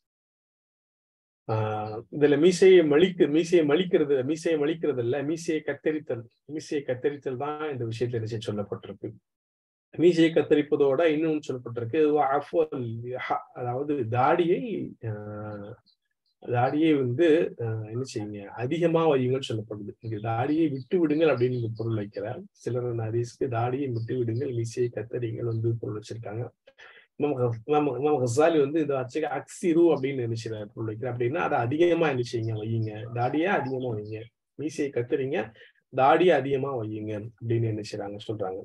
ஆஹ் இதுல மீசையை மலிக்கு மீசையை மலிக்கிறது மீசையை மலிக்கிறது இல்ல மீசையை கத்தரித்தல் மீசையை கத்தரித்தல் தான் இந்த விஷயத்துல என்ன செய்ய சொல்லப்பட்டிருக்கு மீசையை கத்தரிப்பதோட இன்னொன்னு சொல்லப்பட்டிருக்கு அஃவல் ஹ- அதாவது தாடியை ஆஹ் தாடியை வந்து ஆஹ் என்ன செய்யுங்க அதிகமா வையுங்கன்னு சொல்லப்படுது இங்க தாடியை விட்டு விடுங்கள் அப்படின்னு இங்க பொருள் வைக்கிறார் சிலர் ஹதீஸ்க்கு தாடியை விட்டு விடுங்கள் மீசையை கத்தரிங்கள் வந்து பொருள் வச்சிருக்காங்க இமாம் ஹஸ்- இமாம் இமாம் ஹசாலி வந்து இந்த அச்சு அக்சிரு அப்படின்னு நினைச்சிருக்காரு பொருள் வைக்கிறார் அப்படின்னா அதை அதிகமா என்ன செய்யுங்க வையுங்க தாடியை அதிகமா வைங்க மீசையை கத்துறீங்க தாடியை அதிகமா வையுங்க அப்படின்னு என்ன செய்றாங்க சொல்றாங்க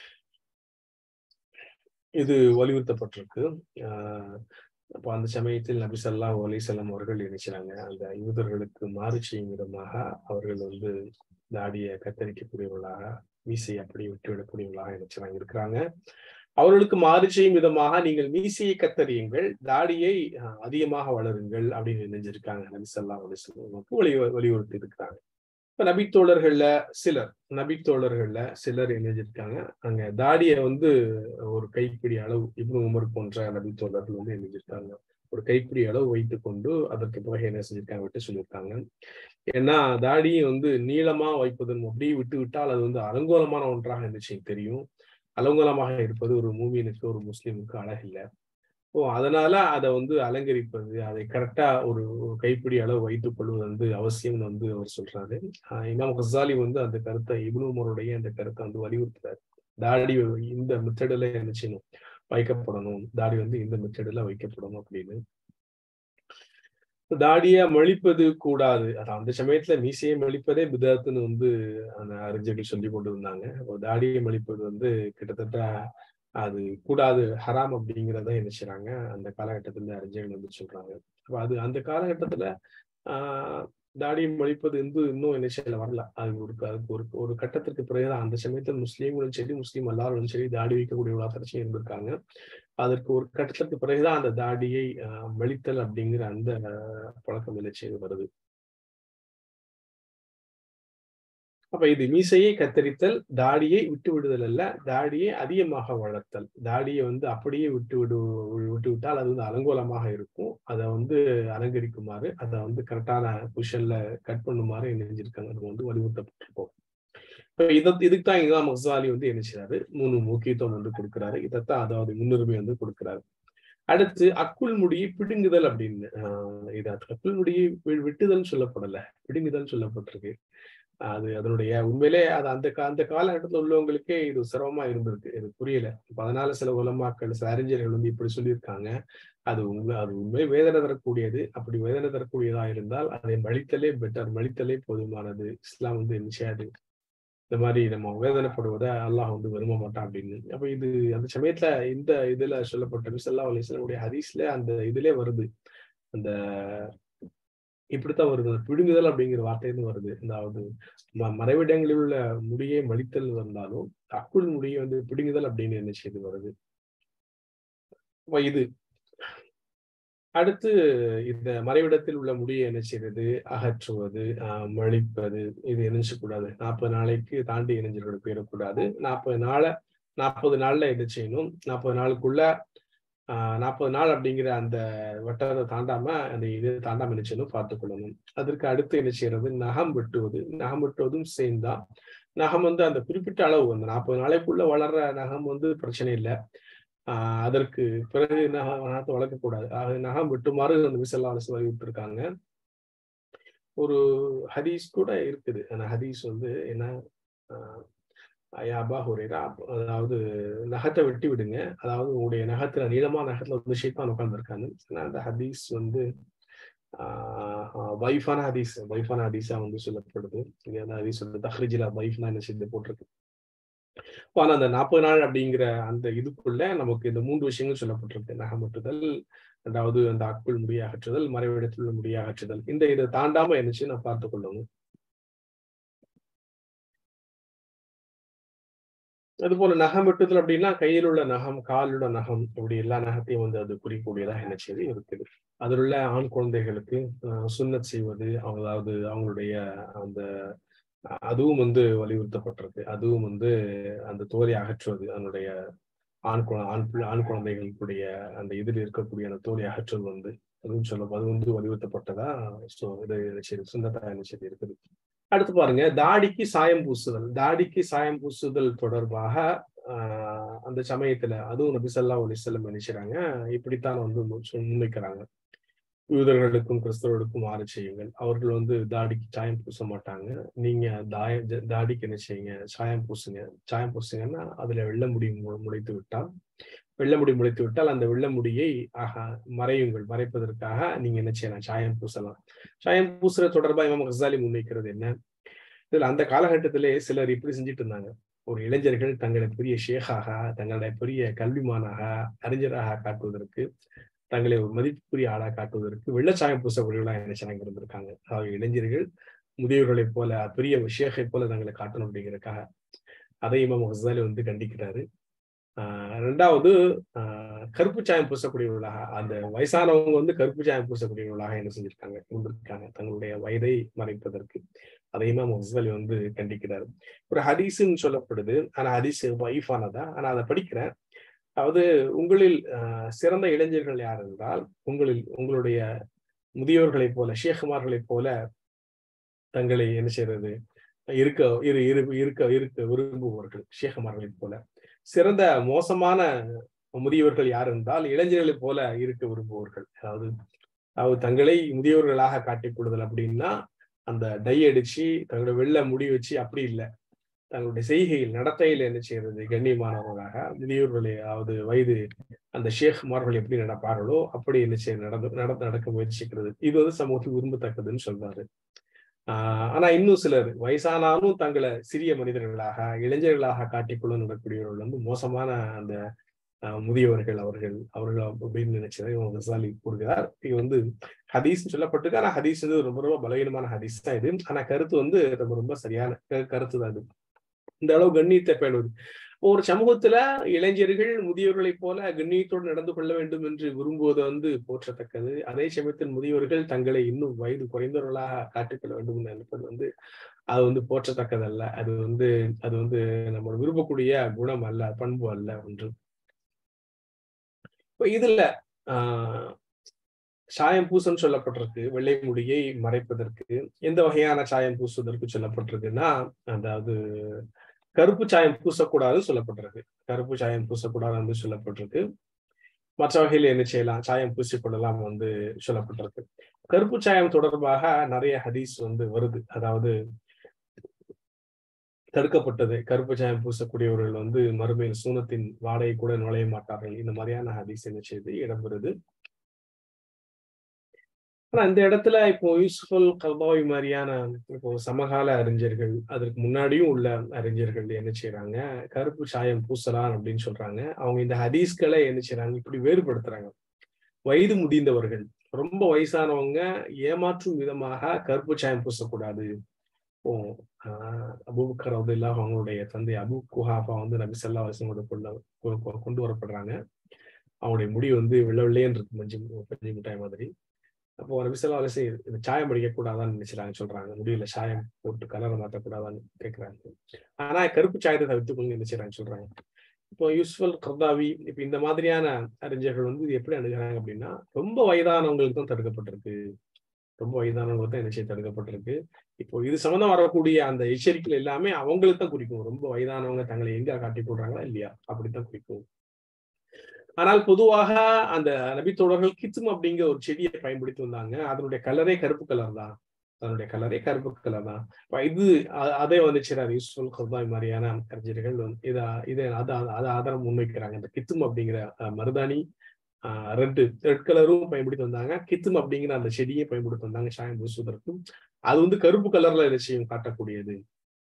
இது வலியுறுத்தப்பட்டிருக்கு ஆஹ் அப்போ அந்த சமயத்தில் நபி ஸல்லல்லாஹு அலைஹி வஸல்லம் அவர்கள் நினைச்சாங்க அந்த யூதர்களுக்கு மாறு செய்யும் விதமாக அவர்கள் வந்து தாடியை கத்தரிக்கக்கூடியவர்களாக மீசையை அப்படி விட்டு விடக்கூடியவர்களாக நினைச்சாங்க இருக்கிறாங்க அவர்களுக்கு மாறு செய்யும் விதமாக நீங்கள் மீசையை கத்தரியுங்கள் தாடியை அஹ், அதிகமாக வளருங்கள் அப்படின்னு நினைஞ்சிருக்காங்க நபி ஸல்லல்லாஹு அலைஹி வஸல்லம் வலி வலியுறுத்தி இருக்கிறாங்க இப்ப நபித்தோழர்கள்ல சிலர் நபித்தோழர்கள்ல சிலர் என்ன செஞ்சிருக்காங்க அங்க தாடியை வந்து ஒரு கைப்பிடி அளவு இப்னு உமர் போன்ற நபித்தோழர்கள் வந்து என்ன செஞ்சிருக்காங்க ஒரு கைப்பிடி அளவு வைத்துக் கொண்டு அதற்கு பிறகு என்ன செஞ்சிருக்காங்க விட்டு சொல்லியிருக்காங்க ஏன்னா தாடியை வந்து நீளமா வைப்பதன் அப்படியே விட்டு விட்டால் அது வந்து அலங்கோலமான ஒன்றாக இருந்துச்சு தெரியும் அலங்கோலமாக இருப்பது ஒரு மூமியனுக்கு ஒரு முஸ்லிமுக்கு அழகில்லை ஓ அதனால அதை வந்து அலங்கரிப்பது அதை கரெக்டா ஒரு ஒரு கைப்பிடி அளவு வைத்துக் கொள்வது வந்து அவசியம்னு வந்து அவர் சொல்றாரு ஆஹ் இமாம் கசாலி வந்து அந்த கருத்தை இப்னு உமருடைய அந்த கருத்தை வந்து வலியுறுத்துறாரு தாடி இந்த மெத்தடில் என்ன செய்யணும் வைக்கப்படணும் தாடி வந்து இந்த மெத்தடில் வைக்கப்படணும் அப்படின்னு தாடியை மழிப்பது கூடாது அது அந்த சமயத்துல மீசையை மழிப்பதே பிதாத்துன்னு வந்து அந்த அறிஞர்கள் சொல்லி கொண்டு இருந்தாங்க அப்போ தாடியை மழிப்பது வந்து கிட்டத்தட்ட அது கூடாது ஹராம் அப்படிங்கிறத என்ன செய்றாங்க அந்த காலகட்டத்துல அறிஞர்கள் வந்து சொல்றாங்க அப்ப அது அந்த காலகட்டத்துல ஆஹ் தாடியை மழிப்பது வந்து இன்னும் என்ன செய்யல வரல அது ஒரு அதுக்கு ஒரு ஒரு கட்டத்திற்கு பிறகுதான் அந்த சமயத்தில் முஸ்லீம்களும் சரி முஸ்லீம் எல்லாரும் சரி தாடி வைக்கக்கூடிய உலகத்தரட்சியும் இருந்திருக்காங்க அதற்கு ஒரு கட்டத்திற்கு பிறகுதான் அந்த தாடியை ஆஹ் மழித்தல் அப்படிங்கிற அந்த ஆஹ் பழக்கம் என்ன செய்து வருது அப்ப இது மீசையை கத்தரித்தல் தாடியை விட்டு விடுதல் அல்ல தாடியை அதிகமாக வளர்த்தல் தாடியை வந்து அப்படியே விட்டு விடு விட்டு விட்டால் அது வந்து அலங்கோலமாக இருக்கும் அதை வந்து அலங்கரிக்குமாறு அதை வந்து கரெக்டான பொசிஷன்ல கட் பண்ணுமாறு என்ன செஞ்சிருக்காங்க அது வந்து வலியுறுத்தப்பட்டிருக்கும் இப்ப இதை இதுக்கு தான் இதான் மசாலி வந்து என்ன செய்றாரு மூணு முக்கியத்துவம் வந்து கொடுக்கிறாரு இதைத்தான் அதாவது முன்னுரிமை வந்து கொடுக்கிறாரு அடுத்து அக்குள் முடியை பிடுங்குதல் அப்படின்னு ஆஹ் இது அக்குள் முடியை வெட்டுதல் சொல்லப்படல பிடுங்குதல் சொல்லப்பட்டிருக்கு அது அதனுடைய உண்மையிலே அது அந்த அந்த காலகட்டத்தில் உள்ளவங்களுக்கே இது சிரமமா இருந்திருக்கு இது புரியல இப்ப அதனால சில உலமாக்கள் சில அறிஞர்கள் வந்து இப்படி சொல்லியிருக்காங்க அது உண்மை அது உண்மை வேதனை தரக்கூடியது அப்படி வேதனை தரக்கூடியதா இருந்தால் அதை மழித்தலே பெட்டர் மழித்தலே போதுமானது இஸ்லாம் வந்து நிச்சயாது இந்த மாதிரி நம்ம வேதனைப்படுவதை அல்லாஹ் வந்து விரும்ப மாட்டான் அப்படின்னு அப்ப இது அந்த சமயத்துல இந்த இதுல சொல்லப்பட்ட மிசல்லா அலிஸ்லாமுடைய ஹதீஸ்ல அந்த இதுல வருது அந்த இப்படித்தான் வருது பிடுங்குதல் அப்படிங்கிற வார்த்தையிலிருந்து வருது அதாவது மறைவிடங்களில் உள்ள முடியை மலித்தல் வந்தாலும் அக்குள் முடியை வந்து பிடுங்குதல் அப்படின்னு என்ன செய்து வருது இது அடுத்து இந்த மறைவிடத்தில் உள்ள முடியை என்ன செய்யறது அகற்றுவது ஆஹ் மழிப்பது இது இணைஞ்சக்கூடாது நாற்பது நாளைக்கு தாண்டி இணைஞ்சலோட போயிடக்கூடாது நாற்பது நாளை நாற்பது நாள்ல என்ன செய்யணும் நாற்பது நாளுக்குள்ள ஆஹ் நாற்பது நாள் அப்படிங்கிற அந்த வட்டத்தை தாண்டாம அந்த இது தாண்டாம என்ன செய்யணும் பார்த்து கொள்ளணும் அதற்கு அடுத்து என்ன செய்யறது நகம் வெட்டுவது நகம் வெட்டுவதும் சேர்ந்தா நகம் வந்து அந்த குறிப்பிட்ட அளவு அந்த நாற்பது நாளைக்குள்ள வளர்ற நகம் வந்து பிரச்சனை இல்லை ஆஹ் அதற்கு பிறகு நகத்தை வளர்க்கக்கூடாது ஆக நகம் வெட்டுமாறு அந்த விசல்லா அரசு வலியுறுத்திருக்காங்க ஒரு ஹதீஸ் கூட இருக்குது அந்த ஹதீஸ் வந்து என்ன யா அபா ஹுரைரா அதாவது நகத்தை வெட்டி விடுங்க அதாவது உங்களுடைய நகத்துல நீளமான நகத்துல வந்து ஷேத்தான் உட்கார்ந்துருக்காங்க அந்த ஹதீஸ் வந்து வைஃபான ஹதீஸ் வைஃபான ஹதீஸா வந்து சொல்லப்படுது இங்க அந்த ஹதீஸ் வந்து தஹ்ரிஜில வைஃப்னா என்ன செய்து போட்டிருக்கு ஆனா அந்த நாற்பது நாள் அப்படிங்கிற அந்த இதுக்குள்ள நமக்கு இந்த மூன்று விஷயங்கள் சொல்லப்பட்டிருக்கு நகமட்டுதல் அதாவது அந்த அக்குள் முடிய அகற்றுதல் மறைவிடத்தில் உள்ள முடிய அகற்றுதல் இந்த இதை தாண்டாம என்னச்சு நான் பார்த்து கொள்ளணும் அது போல நகம் வெட்டுதல் அப்படின்னா கையில் உள்ள நகம் காலில் உள்ள நகம் இப்படி எல்லா நகத்தையும் வந்து அது குறிக்கூடியதாக என்ன செய்து இருக்குது அதில் உள்ள ஆண் குழந்தைகளுக்கு சுண்ணத் செய்வது அதாவது அவங்களுடைய அந்த அதுவும் வந்து வலியுறுத்தப்பட்டிருக்கு அதுவும் வந்து அந்த தோலை அகற்றுவது அதனுடைய ஆண் குழந்தை ஆண் பிள்ளை ஆண் குழந்தைகளுடைய அந்த இதில் இருக்கக்கூடிய அந்த தோலை அகற்றுவது வந்து அதுவும் சொல்ல அது வந்து வலியுறுத்தப்பட்டதா ஸோ இது சரி சுந்தத்தா என்ன சரி இருக்குது அடுத்து பாருங்க தாடிக்கு சாயம் பூசுதல் தாடிக்கு சாயம் பூசுதல் தொடர்பாக ஆஹ் அந்த சமயத்துல அதுவும் நபி சொல்லா அலிசல்லம் நினைச்சாங்க இப்படித்தான் வந்து முன்வைக்கிறாங்க யூதர்களுக்கும் கிறிஸ்தவர்களுக்கும் மாறு செய்யுங்கள் அவர்கள் வந்து தாடிக்கு சாயம் பூச மாட்டாங்க நீங்க தாய தாடிக்கு என்ன செய்யுங்க சாயம் பூசுங்க சாயம் பூசுங்கன்னா அதுல வெள்ள முடி முளைத்து விட்டால் வெள்ள முடி முளைத்து விட்டால் அந்த வெள்ள முடியை ஆக மறையுங்கள் மறைப்பதற்காக நீங்க என்ன செய்யலாம் சாயம் பூசலாம் சாயம் பூசுற தொடர்பா இமாம் கசாலி முன்வைக்கிறது என்ன இதுல அந்த காலகட்டத்திலே சிலர் இப்படி செஞ்சுட்டு இருந்தாங்க ஒரு இளைஞர்கள் தங்களை பெரிய ஷேகாக தங்களுடைய பெரிய கல்விமானாக அறிஞராக காட்டுவதற்கு தங்களை ஒரு மதிப்புக்குரிய ஆளா காட்டுவதற்கு வெள்ளச்சாயம் பூசக்கூடியவர்களாக நினைச்சாங்க இருந்திருக்காங்க அதாவது இளைஞர்கள் முதியவர்களைப் போல பெரிய ஷேகை போல தங்களை காட்டணும் அப்படிங்கிறதுக்காக அதை இமாம் ஹசாலி வந்து கண்டிக்கிறாரு ஆஹ் ரெண்டாவது ஆஹ் கருப்பு சாயம் பூசக்கூடியவர்களாக அந்த வயசானவங்க வந்து கருப்பு சாயம் பூசக்கூடியவர்களாக என்ன செஞ்சிருக்காங்க இருந்திருக்காங்க தங்களுடைய வயதை மறைப்பதற்கு அதையுமே மொசலி வந்து கண்டிக்கிறாரு ஒரு ஹதீஸ்ன்னு சொல்லப்படுது ஆனா ஹதீஸ் வைஃபானதா ஆனா அதை படிக்கிறேன் அதாவது உங்களில் சிறந்த இளைஞர்கள் யார் என்றால் உங்களில் உங்களுடைய முதியோர்களைப் போல ஷேகுமார்களைப் போல தங்களை என்ன செய்யறது இருக்க இரு இரு இருக்க இருக்க விரும்புபவர்கள் ஷேகுமார்களைப் போல சிறந்த மோசமான முதியவர்கள் யார் என்றால் இளைஞர்களைப் போல இருக்க விரும்புபவர்கள் அதாவது அதாவது தங்களை முதியவர்களாக காட்டிக் கொள்ளுதல் அப்படின்னா அந்த டை அடிச்சு தங்களுடைய வெள்ள முடி வச்சு அப்படி இல்லை தங்களுடைய செய்கையில் நடத்தையில் என்ன செய்யறது கண்ணியமானவர்களாக முதியோர்களை அதாவது வயது அந்த ஷேக்மார்கள் எப்படி நடப்பார்களோ அப்படி என்ன செய்ய நடந்து நட நடக்க முயற்சிக்கிறது இது வந்து சமூகத்தில் விரும்பத்தக்கதுன்னு சொல்றாரு ஆஹ் ஆனா இன்னும் சிலர் வயசானாலும் தங்களை சிறிய மனிதர்களாக இளைஞர்களாக காட்டிக்கொள்ள நடக்கூடியவர்கள் வந்து மோசமான அந்த முதியவர்கள் அவர்கள் அவர்கள் அப்படின்னு நினைச்சதை கசாலி கூறுகிறார் இது வந்து ஹதீஸ் சொல்லப்பட்டிருக்கு ஆனா ஹதீஸ் வந்து ரொம்ப ரொம்ப பலவீனமான ஹதீஸ் தான் இது ஆனா கருத்து வந்து ரொம்ப ரொம்ப சரியான கருத்து தான் இது இந்த அளவு கண்ணியத்தை பேணுவது ஒரு சமூகத்துல இளைஞர்கள் முதியவர்களைப் போல கண்ணியத்தோடு நடந்து கொள்ள வேண்டும் என்று விரும்புவது வந்து போற்றத்தக்கது அதே சமயத்தில் முதியவர்கள் தங்களை இன்னும் வயது குறைந்தவர்களாக காட்டிக்கொள்ள வேண்டும் என்று நினைப்பது வந்து அது வந்து போற்றத்தக்கதல்ல அது வந்து அது வந்து நம்ம விரும்பக்கூடிய குணம் அல்ல பண்பு அல்ல ஒன்று இப்ப இதுல ஆஹ் சாயம் பூசம் சொல்லப்பட்டிருக்கு வெள்ளை முடியை மறைப்பதற்கு எந்த வகையான சாயம் பூசுவதற்கு சொல்லப்பட்டிருக்குன்னா அதாவது கருப்பு சாயம் பூசக்கூடாதுன்னு சொல்லப்பட்டிருக்கு கருப்பு சாயம் பூசக்கூடாது என்று சொல்லப்பட்டிருக்கு மற்ற வகையில் என்ன செய்யலாம் சாயம் பூசிக்கொள்ளலாம் வந்து சொல்லப்பட்டிருக்கு கருப்பு சாயம் தொடர்பாக நிறைய ஹதீஸ் வந்து வருது அதாவது தடுக்கப்பட்டது கருப்பு சாயம் பூசக்கூடியவர்கள் வந்து மறுமையில் சூனத்தின் வாடகை கூட நுழைய மாட்டார்கள் இந்த மாதிரியான ஹதீஸ் என்ன செய்து இடம்பெறுது ஆனா இந்த இடத்துல இப்போ யூஸ்ஃபுல் கல்பாவி மாதிரியான இப்போ சமகால அறிஞர்கள் அதற்கு முன்னாடியும் உள்ள அறிஞர்கள் என்ன செய்யறாங்க கருப்பு சாயம் பூசலாம் அப்படின்னு சொல்றாங்க அவங்க இந்த ஹதீஸ்களை என்ன செய்யறாங்க இப்படி வேறுபடுத்துறாங்க வயது முதிர்ந்தவர்கள் ரொம்ப வயசானவங்க ஏமாற்றும் விதமாக கருப்பு சாயம் பூசக்கூடாது ஓ அபுபக்கர் அப்துல்லா அவங்களுடைய தந்தை அபு குஹாஃபா வந்து நபி சல்லா வசனோட கொண்டு கொண்டு வரப்படுறாங்க அவங்களுடைய முடி வந்து வெள்ள வெள்ளையன் இருக்கு மஞ்சள் பஞ்சு மிட்டாய் மாதிரி அப்போ நபிசல்லா அலிசி இந்த சாயம் அடிக்கக்கூடாதான்னு நினைச்சுறாங்க சொல்றாங்க முடியல சாயம் போட்டு கலரை மாற்றக்கூடாதான்னு கேட்கிறாங்க ஆனா கருப்பு சாயத்தை தவிர்த்துக்கொண்டு நினைச்சுறாங்க சொல்றாங்க இப்போ யூஸ்வல் கர்தாவி இப்ப இந்த மாதிரியான அறிஞர்கள் வந்து இது எப்படி அணுகிறாங்க அப்படின்னா ரொம்ப வயதானவங்களுக்கு தான் தடுக்கப்பட்டிருக்கு ரொம்ப வயதானவங்களுக்கு தான் என்ன செய்ய தடுக்கப்பட்டிருக்கு இப்போ இது சம்மந்தம் வரக்கூடிய அந்த எச்சரிக்கைகள் எல்லாமே அவங்களுக்கு தான் குறிக்கும் ரொம்ப வயதானவங்க தங்களை எங்க காட்டி போடுறாங்களா இல்லையா அப்படித்தான் குறிக்கும் ஆனால் பொதுவாக அந்த நபித்தோழர்கள் கித்தும் அப்படிங்கிற ஒரு செடியை பயன்படுத்தி வந்தாங்க அதனுடைய கலரே கருப்பு கலர் தான் தன்னுடைய கலரே கருப்பு கலர் தான் இப்ப இது அ- அதே வந்து சிறார் யூஸ்ஃபுல் கர்தாய் மாதிரியான அறிஞர்கள் வந்து இதை இதை அதை அதை ஆதாரம் முன்வைக்கிறாங்க இந்த கித்தும் அப்படிங்கிற அஹ், மருதாணி ரெட் ரெட் கலரும் பயன்படுத்தி வந்தாங்க கித்தும் அப்படிங்கிற அந்த செடியை பயன்படுத்தி வந்தாங்க சாயம் பூசுவதற்கும் அது வந்து கருப்பு கலர்ல நிச்சயம் காட்டக்கூடியது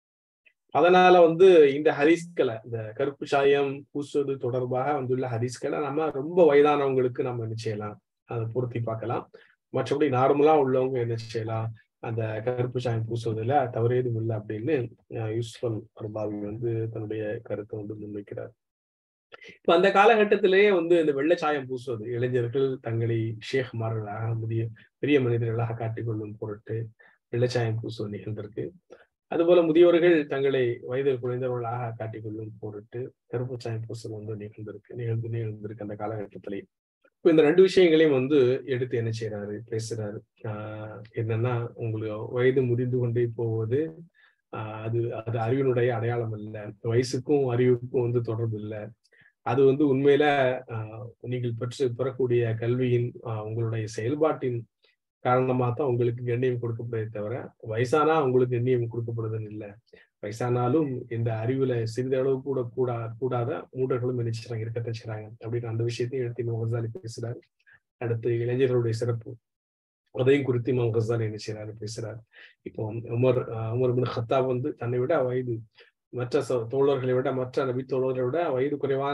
அதனால வந்து இந்த ஹரிஸ்களை இந்த கருப்பு சாயம் பூசுவது தொடர்பாக வந்துள்ள ஹரிஸ்களை நம்ம ரொம்ப வயதானவங்களுக்கு நம்ம என்ன செய்யலாம் அதை பொருத்தி பார்க்கலாம் மற்றபடி நார்மலா உள்ளவங்க என்ன செய்யலாம் அந்த கருப்பு சாயம் பூசுவதில் தவறு எதுவும் இல்லை அப்படின்னு யூஸ்ஃபுல் அர்பாவி வந்து தன்னுடைய கருத்தை வந்து முன்வைக்கிறார் இப்ப அந்த காலகட்டத்திலேயே வந்து இந்த வெள்ளை சாயம் பூசுவது இளைஞர்கள் தங்களை ஷேக்மார்களாக முதிய பெரிய மனிதர்களாக காட்டிக்கொள்ளும் பொருட்டு வெள்ளச்சாயம் பூசுவது நிகழ்ந்திருக்கு அதுபோல முதியவர்கள் தங்களை வயதில் குறைந்தவர்களாக காட்டிக்கொள்ளும் பொருட்டு கருப்பு சாயம் பூசுவது வந்து நிகழ்ந்திருக்கு நிகழ்ந்து நிகழ்ந்திருக்கு அந்த காலகட்டத்திலே இப்போ இந்த ரெண்டு விஷயங்களையும் வந்து எடுத்து என்ன செய்யறாரு பேசுறாரு ஆஹ் என்னன்னா உங்களுக்கு வயது முதிர்ந்து கொண்டே போவது ஆஹ் அது அது அறிவினுடைய அடையாளம் இல்லை வயசுக்கும் அறிவுக்கும் வந்து தொடர்பு இல்லை அது வந்து உண்மையில ஆஹ் நீங்கள் பெற்று பெறக்கூடிய கல்வியின் ஆஹ் உங்களுடைய செயல்பாட்டின் காரணமா தான் உங்களுக்கு கண்ணியம் கொடுக்கப்படுதே தவிர வயசானா உங்களுக்கு கண்ணியம் கொடுக்கப்படுதுன்னு இல்லை வயசானாலும் இந்த அறிவுல சிறிதளவு கூட கூடா கூடாத மூடர்களும் நினைச்சுறாங்க இருக்கத்தான் செய்றாங்க அப்படின்னு அந்த விஷயத்தையும் எடுத்து இமாம் கசாலி பேசுறாரு அடுத்து இளைஞர்களுடைய சிறப்பு அதையும் குறித்து இமாம் கசாலி என்ன செய்றாரு பேசுறாரு இப்போ உமர் ஆஹ் உமர் பின் ஹத்தாப் வந்து தன்னை விட வயது மற்ற ச- தோழர்களை விட மற்ற நபி தோழர்களை விட வயது குறைவான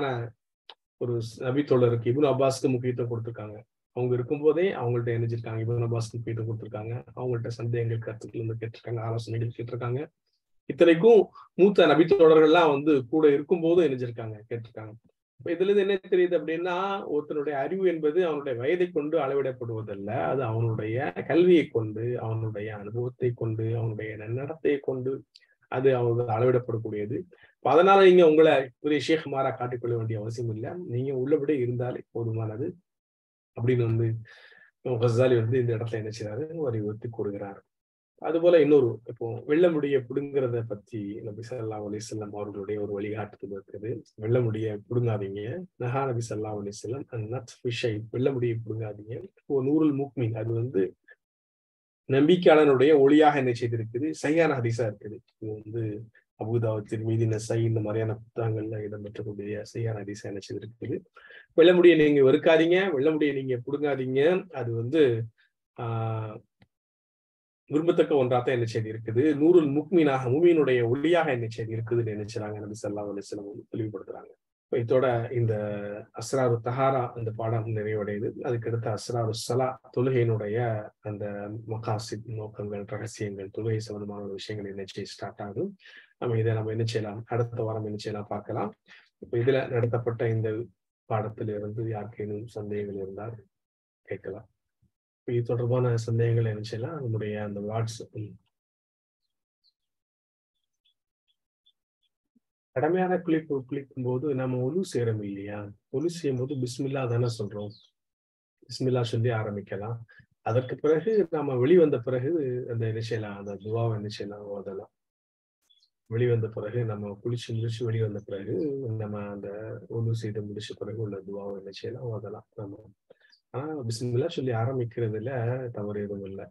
ஒரு ஸ்- நபி தோழருக்கு இப்னு அப்பாஸ்க்கு முக்கியத்துவம் கொடுத்திருக்காங்க அவங்க இருக்கும்போதே அவங்கள்ட்ட இணைஞ்சிருக்காங்க இப்னு அப்பாஸ்க்கு முக்கியத்துவம் கொடுத்திருக்காங்க அவங்கள்ட்ட சந்தேகங்கள் கருத்துக்கள் வந்து கேட்டிருக்காங்க ஆலோசனைகள் கேட்டிருக்காங்க இத்தனைக்கும் மூத்த நபி தோழர்கள்லாம் வந்து கூட இருக்கும்போதும் இணைஞ்சிருக்காங்க கேட்டிருக்காங்க இப்ப இதுல இருந்து என்ன தெரியுது அப்படின்னா ஒருத்தனுடைய அறிவு என்பது அவனுடைய வயதை கொண்டு அளவிடப்படுவதல்ல அது அவனுடைய கல்வியை கொண்டு அவனுடைய அனுபவத்தை கொண்டு அவனுடைய நன்னடத்தையை கொண்டு அது அவனுக்கு அளவிடப்படக்கூடியது இப்ப அதனால நீங்க உங்களை பெரிய ஷேக்மாரா காட்டிக்கொள்ள வேண்டிய அவசியம் இல்லை நீங்க உள்ளபடி இருந்தாலே போதுமானது அப்படின்னு வந்து கசாலி வந்து இந்த இடத்துல என்ன செய்றாரு வலியுறுத்தி கூறுகிறார் அதுபோல இன்னொரு இப்போ வெள்ள முடிய புடுங்கிறத பத்தி நபி ஸல்லல்லாஹு அலைஹி வஸல்லம் அவர்களுடைய ஒரு வழிகாட்டுதல் இருக்குது வெள்ள முடிய புடுங்காதீங்க நஹா நபி ஸல்லல்லாஹு அலைஹி வஸல்லம் அந்நத் ஃபிஷை வெள்ள முடிய புடுங்காதீங்க இப்போ நூறுல் முக்மின் அது வந்து நம்பிக்கையாளனுடைய ஒளியாக என்ன செய்திருக்குது சரியான ஹதீஸா இருக்குது இது வந்து அபுதாவத் திருமீதி நசை இந்த மாதிரியான புத்தகங்கள்ல இடம்பெற்றக்கூடிய சரியான ஹதீஸா என்ன செய்திருக்குது வெள்ள முடிய நீங்க வெறுக்காதீங்க வெள்ள முடிய நீங்க புடுங்காதீங்க அது வந்து ஆஹ் விரும்பத்தக்க ஒன்றாத்தான் என்ன செய்தி இருக்குது நூறுல் முக்மீனாக மூமியினுடைய ஒளியாக என்ன செய்தி இருக்குதுன்னு நினைச்சாங்க நபி ஸல்லல்லாஹு அலைஹி வஸல்லம் வந்து தெளிவுபடுத்துறாங்க இப்ப இதோட இந்த அஸ்ராரு தஹாரா அந்த பாடம் நிறைவடையுது அதுக்கடுத்து அஸ்ராரு சலா தொழுகையினுடைய அந்த மகாசித் நோக்கங்கள் ரகசியங்கள் தொழுகை சம்பந்தமான ஒரு விஷயங்கள் என்ன செய்ய ஸ்டார்ட் ஆகும் நம்ம இதை நம்ம என்ன செய்யலாம் அடுத்த வாரம் என்ன செய்யலாம் பார்க்கலாம் இப்ப இதுல நடத்தப்பட்ட இந்த பாடத்திலிருந்து யாருக்கேனும் சந்தேகங்கள் இருந்தால் கேட்கலாம் இப்ப இது தொடர்பான சந்தேகங்கள் என்ன செய்யலாம் நம்முடைய அந்த வாட்ஸ்அப் கடமையான குளிப்பு குளிக்கும் போது நம்ம ஒலு சேரும் இல்லையா ஒலு செய்யும் போது பிஸ்மில்லா தானே சொல்றோம் பிஸ்மில்லா சொல்லி ஆரம்பிக்கலாம் அதற்கு பிறகு நாம வெளிவந்த பிறகு அந்த என்ன செய்யலாம் அந்த துவாவை என்ன செய்யலாம் ஓதலாம் வெளிவந்த பிறகு நம்ம குளிச்சு முடிச்சு வெளிவந்த பிறகு நம்ம அந்த ஒலு செய்து முடிச்ச பிறகு உள்ள துவாவை என்ன செய்யலாம் ஓதலாம் நம்ம ஆனா பிஸ்மில்லா சொல்லி ஆரம்பிக்கிறதுல தவறு எதுவும் இல்லை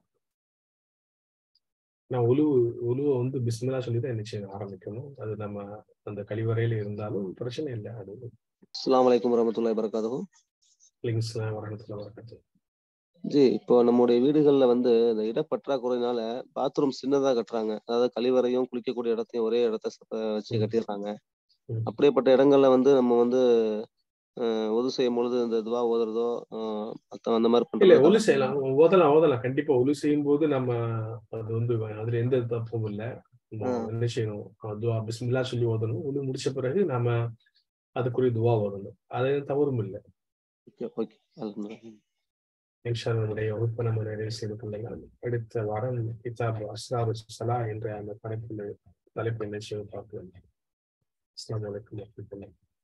நான் உழு உழுவை வந்து பிஸ்மில்லா சொல்லி தான் என்ன செய்யணும் ஆரம்பிக்கணும் அது நம்ம அந்த கழிவறையில இருந்தாலும் பிரச்சனை இல்லை அது அஸ்ஸலாமு அலைக்கும் வரமத்துல்லாஹி வரகாத்துஹு லிங்க்ஸ் வரத்துல வரக்கத்து ஜி இப்போ நம்முடைய வீடுகள்ல வந்து இந்த இடப்பற்றாக்குறையினால பாத்ரூம் சின்னதா கட்டுறாங்க அதாவது கழிவறையும் குளிக்கக்கூடிய இடத்தையும் ஒரே இடத்த ச- வச்சு ம். கட்டிடுறாங்க ம். அப்படியேப்பட்ட இடங்கள்ல வந்து நம்ம வந்து அஹ், ஒது செய்யும் பொழுது இந்த இதுவா ஓதுறதோ அஹ், மத்த அந்த மாதிரி இல்ல பண்றது ஒலு செய்யலாம் ஓதலாம் ஓதலாம் கண்டிப்பா ஒலு செய்யும் போது நம்ம அது வந்து அதுல எந்த தப்பும் இல்லை நம்ம ஆ. என்ன செய்யணும் துவா பிஸ்மில்லா சொல்லி ஓதணும் ஒலு முடிச்ச பிறகு நம்ம அதுக்குரிய துவா ஓதணும் அது தவறும் இல்லை ஓகே ஓகே அல்ஹம்துலில்லாஹ். இன்ஷா அல்லாஹ் நம்முடைய வகுப்பை நம்ம நிறைவு செய்து கொள்ளுங்கள் அடுத்த வாரம் கிதாப் அஸ்ராரு சலா என்ற அந்த படைப்புள்ள தலைப்பு என்ன செய்யும் பார்க்கலாம் அஸ்ஸலாமு அலைக்கும் வரஹ்மத்துல்லாஹி